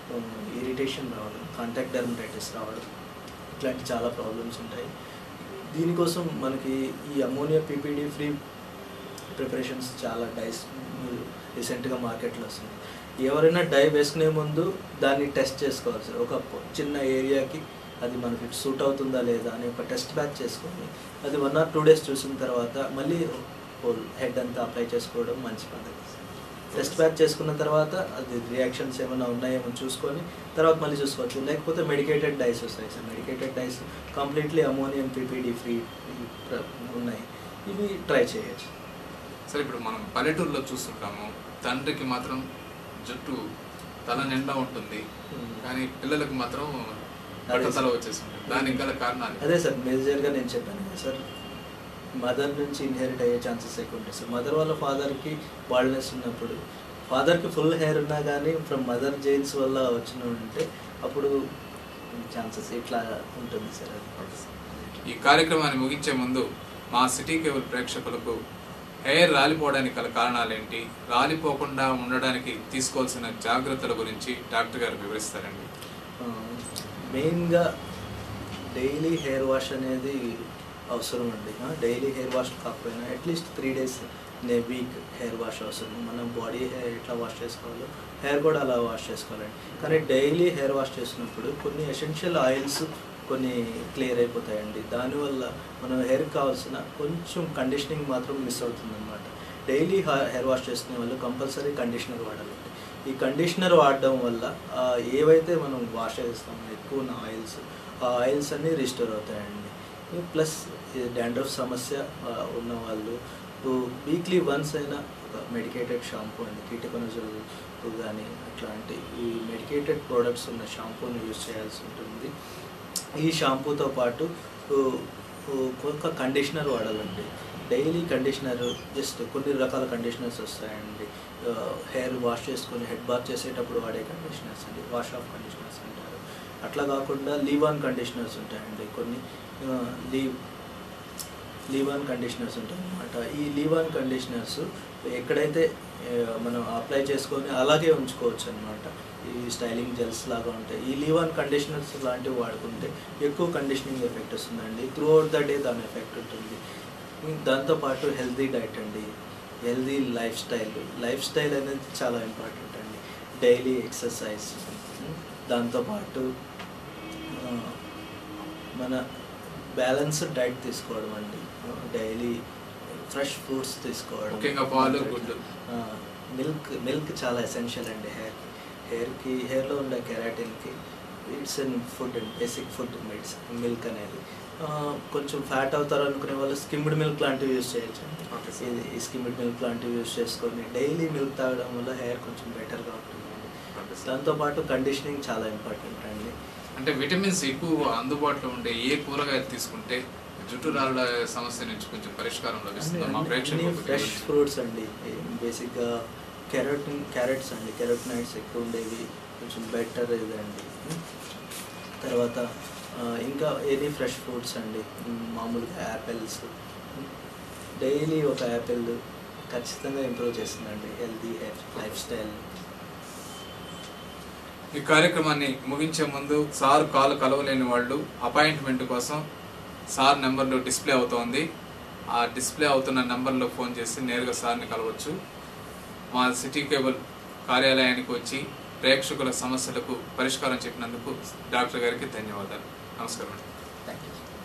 ఇరిటేషన్ రావడం కాంటాక్ట్ డెర్మటైటిస్ రావడం ఇట్లాంటి చాలా ప్రాబ్లమ్స్ ఉంటాయి దీనికోసం మనకి ఈ అమోనియా పీపీడీ ఫ్రీ ప్రిపరేషన్స్ చాలా డైస్ రీసెంట్గా మార్కెట్లో వస్తుంది ఎవరైనా డై వేసుకునే ముందు దాన్ని టెస్ట్ చేసుకోవాలి సార్ ఒక పొ- చిన్న ఏరియాకి అది మనకి సూట్ అవుతుందా లేదా అని ఒక టెస్ట్ బ్యాక్ చేసుకొని అది వన్ ఆర్ టూ డేస్ చూసిన తర్వాత మళ్ళీ హోల్ హెడ్ అంతా అప్లై చేసుకోవడం మంచి పద్ధతి టెస్ట్ బ్యాక్ చేసుకున్న తర్వాత అది రియాక్షన్స్ ఏమైనా ఉన్నాయేమో చూసుకొని తర్వాత మళ్ళీ చూసుకోవచ్చు లేకపోతే మెడికేటెడ్ డైస్ వస్తాయి sir medicated dyes completely ammonium PPD free ఉన్నాయి ఇవి ట్రై చేయొచ్చు సరే ఇప్పుడు మనం పల్లెటూరులో చూస్తుంటాము తండ్రికి మాత్రం జుట్టు తల నిండా ఉంటుంది Hmm. కానీ పిల్లలకు మాత్రం బట్టతల వచ్చేస్తుంది దానికి గల కారణాలు అదే సార్ మేజర్గా నేను చెప్పాను కదా సార్ మదర్ నుంచి ఇన్హెరిట్ అయ్యే ఛాన్సెస్ ఎక్కువ ఉంటాయి సార్ మదర్ వాళ్ళ ఫాదర్కి బాల్నెస్ ఉన్నప్పుడు ఫాదర్కి ఫుల్ హెయిర్ ఉన్నా కానీ ఫ్రమ్ మదర్ జైన్స్ వల్ల వచ్చిన ఉంటే అప్పుడు ఛాన్సెస్ ఇట్లా ఉంటుంది సార్ అది ఈ కార్యక్రమాన్ని ముగించే ముందు మా సిటీ కేబుల్ ప్రేక్షకులకు హెయిర్ రాలిపోవడానికి గల కారణాలు ఏంటి రాలిపోకుండా ఉండడానికి తీసుకోవాల్సిన జాగ్రత్తల గురించి డాక్టర్ గారు వివరిస్తారండి మెయిన్గా డైలీ హెయిర్ వాష్ అనేది అవసరం అండి డైలీ హెయిర్ వాష్ కాకపోయినా అట్లీస్ట్ త్రీ డేస్ నే వీక్ హెయిర్ వాష్ అవసరం మనం బాడీ హెయిర్ ఎట్లా వాష్ చేసుకోవాలో హెయిర్ కూడా అలా వాష్ చేసుకోవాలండి కానీ డైలీ హెయిర్ వాష్ చేసినప్పుడు కొన్ని ఎసెన్షియల్ ఆయిల్స్ కొన్ని క్లియర్ అయిపోతాయండి దానివల్ల మనం హెయిర్ కావాల్సిన కొంచెం కండిషనింగ్ మాత్రం మిస్ అవుతుందన్నమాట డైలీ హెయిర్ వాష్ చేసుకునే వాళ్ళు కంపల్సరీ కండిషనర్ వాడాలండి ఈ కండిషనర్ వాడడం వల్ల ఆ, ఏవైతే మనం వాష్ చేస్తామో ఎక్కువ ఉన్న ఆయిల్స్ ఆ ఆయిల్స్ అన్నీ రిస్టోర్ అవుతాయండి ప్లస్ డాండ్రఫ్ సమస్య ఆ, ఉన్న వాళ్ళు వీక్లీ వన్స్ అయినా ఒక మెడికేటెడ్ షాంపూ అండి కీటకొనజోల్ కానీ అట్లాంటి ఈ మెడికేటెడ్ ప్రోడక్ట్స్ ఉన్న షాంపూని యూజ్ చేయాల్సి ఉంటుంది ఈ షాంపూతో పాటు ఓ, ఓ, ఒక కండిషనర్ వాడాలండి డైలీ కండిషనర్ జస్ట్ కొన్ని రకాల కండిషనర్స్ వస్తాయండి హెయిర్ వాష్ చేసుకొని హెడ్ బాత్ చేసేటప్పుడు వాడే కండిషనర్స్ అండి వాష్ ఆఫ్ కండిషనర్స్ అంటారు అట్లా కాకుండా లీవ్ ఆన్ కండిషనర్స్ ఉంటాయండి కొన్ని లీవ్ లీవ్ ఆన్ కండిషనర్స్ ఉంటాయి అన్నమాట ఈ లీవ్ ఆన్ కండిషనర్స్ ఎక్కడైతే ఆ, మనం అప్లై చేసుకొని అలాగే ఉంచుకోవచ్చు అనమాట ఈ స్టైలింగ్ జెల్స్ లాగా ఉంటాయి ఈ లీవ్ ఆన్ కండిషనర్స్ లాంటివి వాడుకుంటే ఎక్కువ కండిషనింగ్ ఎఫెక్ట్ వస్తుందండి త్రూ అవుట్ ద డే దాని ఎఫెక్ట్ ఉంటుంది దాంతోపాటు హెల్తీ డైట్ అండి healthy lifestyle lifestyle అనేది చాలా ఇంపార్టెంట్ అండి డైలీ ఎక్సర్సైజ్ దాంతోపాటు ఆ, మన బ్యాలెన్స్డ్ డైట్ తీసుకోవడం అండి డైలీ ఫ్రెష్ ఫ్రూట్స్ తీసుకోవడం ముఖ్యంగా పాలు, గుడ్లు. మిల్క్ మిల్క్ చాలా ఎసెన్షియల్ అండి హెయిర్కి హెయిర్కి హెయిర్లో ఉండే కెరాటిన్కి it's an food and basic food మిడ్స్ మిల్క్ అనేది ఆ, కొంచెం ఫ్యాట్ అవుతారు అనుకునే వాళ్ళు స్కిమ్డ్ మిల్క్ లాంటివి యూస్ చేయొచ్చు Okay, sir. ఇది ఈ స్కిమ్డ్ మిల్క్ లాంటివి యూస్ చేసుకొని డైలీ మిల్క్ తాగడం వల్ల హెయిర్ కొంచెం బెటర్గా ఉంటుందండి Okay, sir. దాంతోపాటు కండిషనింగ్ చాలా ఇంపార్టెంట్ అండి అంటే విటమిన్స్ ఎక్కువ అందుబాటులో ఉండే ఏ కూరగాయలు తీసుకుంటే జుట్టు రాళ్ళ సమస్య నుంచి కొంచెం పరిష్కారం లభిస్తుంది మా ప్రేక్షకులకు ఫ్రెష్ తెలియజేయండి. ఫ్రూట్స్ అండి బేసిక్గా కెరోటిన్ క్యారెట్స్ అండి కెరోటినైడ్స్ ఎక్కువ ఉండేవి కొంచెం బెటర్ ఇదండి తర్వాత ఆ, ఇంకా ఎనీ ఫ్రెష్ ఫ్రూట్స్ అండి ఉమ్, మామూలుగా యాపిల్స్ డైలీ ఒక యాపిల్ ఖచ్చితంగా ఇంప్రూవ్ చేస్తుందండి హెల్తీ లైఫ్ స్టైల్ ఈ కార్యక్రమాన్ని ముగించే ముందు సార్ కాల్ కలవలేని వాళ్ళు అపాయింట్మెంట్ కోసం సార్ నెంబర్లో డిస్ప్లే అవుతోంది ఆ డిస్ప్లే అవుతున్న నెంబర్లో ఫోన్ చేసి నేరుగా సార్ని కలవచ్చు మా సిటీ కేబుల్ కార్యాలయానికి వచ్చి ప్రేక్షకుల సమస్యలకు పరిష్కారం చెప్పినందుకు డాక్టర్ గారికి ధన్యవాదాలు నమస్కారం థ్యాంక్ యూ